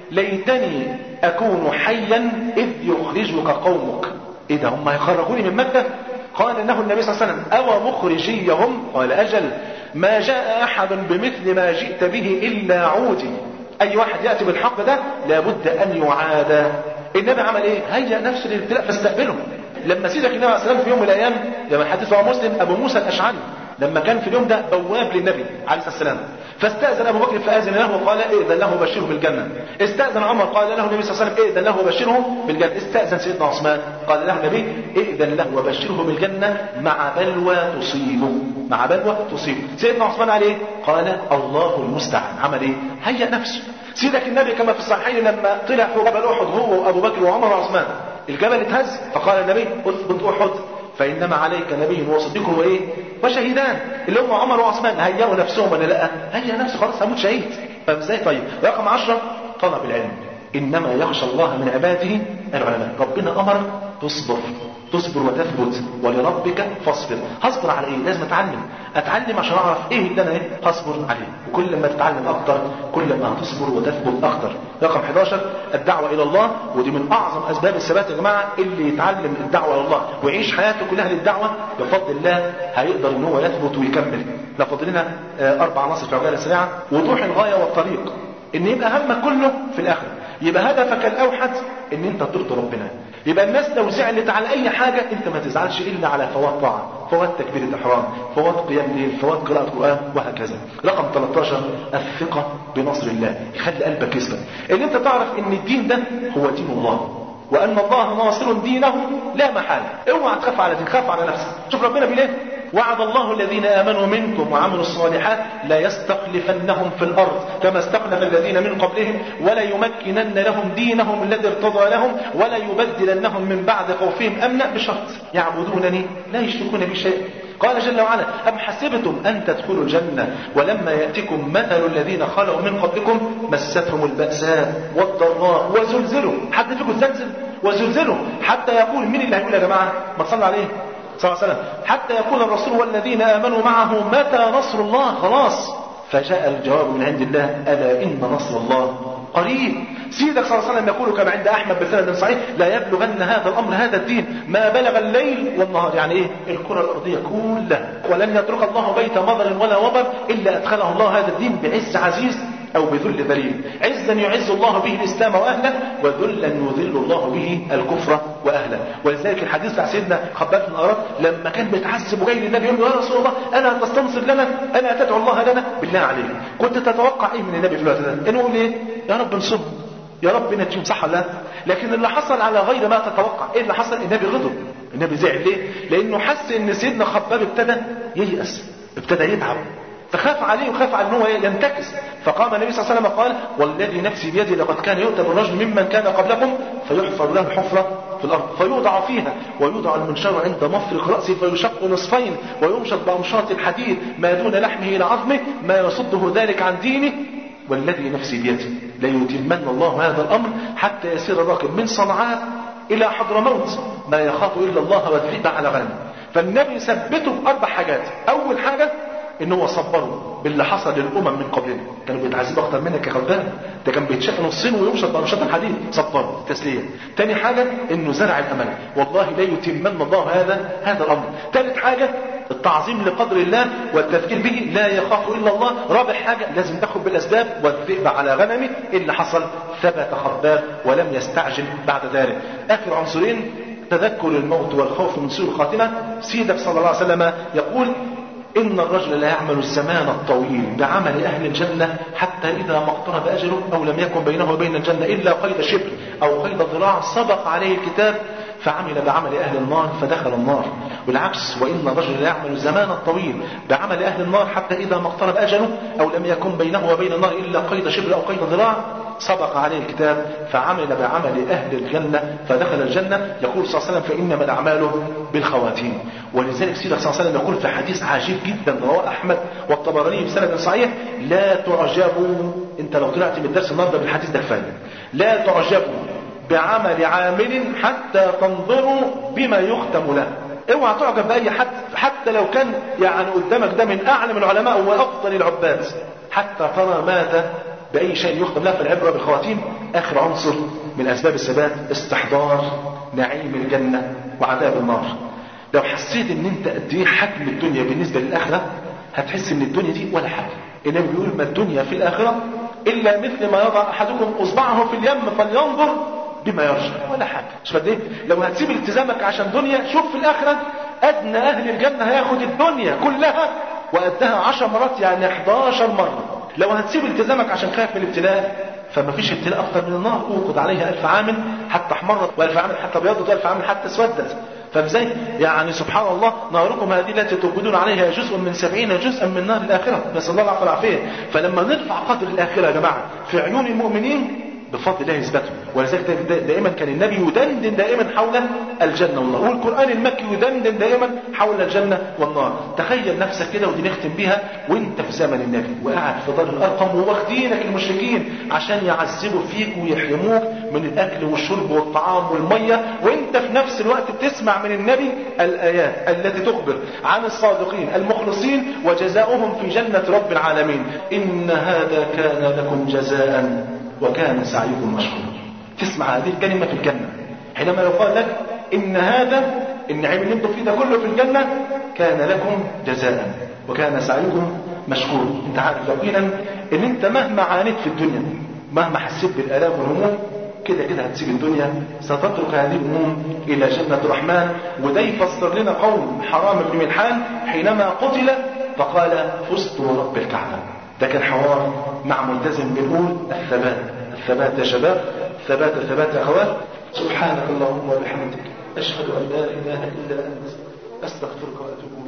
ليتني اكون حيا اذ يخرجك قومك ايه ده هم هيخرجوني من مكه قال انه النبي صلى الله عليه وسلم او مخرجيهم قال اجل ما جاء احد بمثل ما جئت به الا عودي اي واحد ياتي بالحق ده لابد ان يعاد النبي عمل ايه هيأ نفسه للابتلاء فاستقبله لما سيدك النبي عليه السلام في يوم من الايام لما الحديث رواه مسلم ابو موسى الاشعري لما كان في اليوم ده بواب للنبي عليه الصلاه والسلام فاستاذن ابو بكر فاذن له وقال ائذن له وبشره بالجنه استاذن عمر قال له النبي صلى الله عليه وسلم ائذن له وبشره بالجنه استاذن سيدنا عثمان قال له النبي ائذن له وبشره بالجنه مع بلوى تصيبه مع بلوى تصيبه سيدنا عثمان عليه قال الله المستعان عمل ايه هيأ نفسه سيدك النبي كما في الصحيحين لما طلع فوق جبل احد هو وابو بكر وعمر وعثمان الجبل اتهز فقال النبي اثبت احد فانما عليك نبي وصديق وايه وشهيدان اللي هم عمر وعثمان هيئوا نفسهم ولا لا هيئ نفسه خلاص هموت شهيد فاهم ازاي طيب رقم عشرة طلب العلم انما يخشى الله من عباده العلماء ربنا امر تصبر تصبر وتثبت ولربك فاصبر هصبر على ايه لازم اتعلم اتعلم عشان اعرف ايه اللي انا ايه هصبر عليه وكل ما تتعلم اكتر كل ما هتصبر وتثبت اكتر رقم 11 الدعوه الى الله ودي من اعظم اسباب الثبات يا جماعه اللي يتعلم الدعوه الى الله ويعيش حياته كلها للدعوه بفضل الله هيقدر ان هو يثبت ويكمل لو فاضل لنا اربع عناصر في عجاله سريعه وضوح الغايه والطريق ان يبقى همك كله في الاخره يبقى هدفك الاوحد ان انت ترضي ربنا يبقى الناس لو زعلت على اي حاجه انت ما تزعلش الا على فوات طاعه فوات تكبير الاحرام فوات قيام ليل فوات قراءه قران وهكذا رقم 13 الثقه بنصر الله يخلي قلبك يثبت ان انت تعرف ان الدين ده هو دين الله وان الله ناصر دينه لا محاله اوعى تخاف على دين خاف على نفسك شوف ربنا بيقول ايه وعد الله الذين امنوا منكم وعملوا الصالحات لا يستخلفنهم في الارض كما استخلف الذين من قبلهم ولا يمكنن لهم دينهم الذي ارتضى لهم ولا يبدلنهم من بعد خوفهم امنا بشرط يعبدونني لا يشركون بي شيئا قال جل وعلا أم حسبتم أن تدخلوا الجنة ولما يأتكم مثل الذين خلوا من قبلكم مستهم البأساء والضراء وزلزلوا حد فيكم زلزل وزلزلوا حتى يقول مين اللي هيقول يا جماعة ما تصلى عليه صلى الله عليه وسلم حتى يقول الرسول والذين آمنوا معه متى نصر الله خلاص فجاء الجواب من عند الله ألا إن نصر الله قريب سيدك صلى الله عليه وسلم يقول كما عند احمد بسند صحيح لا يبلغن هذا الامر هذا الدين ما بلغ الليل والنهار يعني ايه الكره الارضيه كلها ولن يترك الله بيت مضر ولا وبر الا ادخله الله هذا الدين بعز عزيز او بذل ذليل عزا يعز الله به الاسلام واهله وذلا يذل الله به الكفر واهله ولذلك الحديث بتاع سيدنا خباب بن اراد لما كان بيتعذب وجاي للنبي يقول له يا رسول الله الا تستنصر لنا الا تدعو الله لنا بالله عليك كنت تتوقع ايه من النبي في الوقت ده انه يقول ايه يا رب انصرهم يا رب نجيهم صح ولا لا لكن اللي حصل على غير ما تتوقع ايه اللي حصل النبي غضب النبي زعل ليه لانه حس ان سيدنا خباب ابتدى ييأس ابتدى يتعب فخاف عليه وخاف على ان هو ينتكس فقام النبي صلى الله عليه وسلم قال والذي نفسي بيدي لقد كان يؤتى بالرجل ممن كان قبلكم فيحفر له حفره في الارض فيوضع فيها ويوضع المنشار عند مفرق راسه فيشق نصفين ويمشط بامشاط الحديد ما دون لحمه الى عظمه ما يصده ذلك عن دينه والذي نفسي بيده ليتمن الله هذا الامر حتى يسير الراكب من صنعاء الى حضرموت ما يخاف الا الله والذئب على غنم فالنبي ثبته باربع حاجات اول حاجه ان هو صبره باللي حصل للامم من قبلنا كانوا بيتعذبوا اكتر منك يا غلبان ده كان بيتشق نصين ويمشط بنشاط الحديد صبره تسليه تاني حاجه انه زرع الامل والله لا يتمن الله هذا هذا الامر ثالث حاجه التعظيم لقدر الله والتفكير به لا يخاف الا الله رابع حاجه لازم تاخد بالاسباب والذئب على غنمه اللي حصل ثبت خباب ولم يستعجل بعد ذلك اخر عنصرين تذكر الموت والخوف من سوء الخاتمه سيدك صلى الله عليه وسلم يقول إن الرجل لا يعمل الزمان الطويل بعمل أهل الجنة حتى إذا ما اقترب أجله أو لم يكن بينه وبين الجنة إلا قيد شبر أو قيد ذراع سبق عليه الكتاب فعمل بعمل أهل النار فدخل النار بالعكس وإن الرجل لا يعمل الزمان الطويل بعمل أهل النار حتى إذا ما اقترب أجله أو لم يكن بينه وبين النار إلا قيد شبر أو قيد ذراع سبق عليه الكتاب فعمل بعمل أهل الجنة فدخل الجنة يقول صلى الله عليه وسلم فإنما الأعمال بالخواتيم ولذلك سيدنا صلى الله عليه وسلم يقول في حديث عجيب جدا رواه أحمد والطبراني بسند صحيح لا تعجبوا أنت لو طلعت من الدرس النهارده بالحديث ده كفاية لا تعجبوا بعمل عامل حتى تنظروا بما يختم له اوعى تعجب باي حد حتى لو كان يعني قدامك ده من اعلم العلماء وافضل العباد حتى ترى ماذا باي شيء يختم له فالعبره بالخواتيم اخر عنصر من اسباب الثبات استحضار نعيم الجنه وعذاب النار لو حسيت ان انت قد ايه حجم الدنيا بالنسبه للاخره هتحس ان الدنيا دي ولا حاجه النبي بيقول ما الدنيا في الاخره الا مثل ما يضع احدكم اصبعه في اليم فلينظر بما يرجع ولا حاجه مش قد ايه لو هتسيب التزامك عشان دنيا شوف في الاخره ادنى اهل الجنه هياخد الدنيا كلها وقدها عشر مرات يعني 11 مره لو هتسيب التزامك عشان خايف من الابتلاء فما فيش ابتلاء اكتر من النار اوقد عليها الف عام حتى احمرت والف عام حتى ابيضت والف عام حتى اسودت فازاي يعني سبحان الله ناركم هذه التي توقدون عليها جزء من سبعين جزءا من نار الاخره نسال الله العفو والعافيه فلما نرفع قدر الاخره يا جماعه في عيون المؤمنين بفضل الله يثبته ولذلك دائما كان النبي يدندن دائما حول الجنه والنار والقران المكي يدندن دائما حول الجنه والنار تخيل نفسك كده ودي نختم بيها وانت في زمن النبي وقاعد في دار الارقم وواخدينك المشركين عشان يعذبوا فيك ويحرموك من الاكل والشرب والطعام والميه وانت في نفس الوقت بتسمع من النبي الايات التي تخبر عن الصادقين المخلصين وجزاؤهم في جنه رب العالمين ان هذا كان لكم جزاء وكان سعيكم مشكورا تسمع هذه الكلمة في الجنة حينما يقال لك إن هذا النعيم اللي انتم فيه ده كله في الجنة كان لكم جزاء وكان سعيكم مشكورا انت عارف يقينا ان انت مهما عانيت في الدنيا مهما حسيت بالآلام والهموم كده كده هتسيب الدنيا ستترك هذه الهموم إلى جنة الرحمن وده يفسر لنا قول حرام بن ملحان حينما قتل فقال فزت ورب الكعبة ده كان حوار مع ملتزم بيقول الثبات الثبات يا شباب ثبات الثبات يا اخوات سبحانك اللهم وبحمدك اشهد ان لا اله الا انت استغفرك واتوب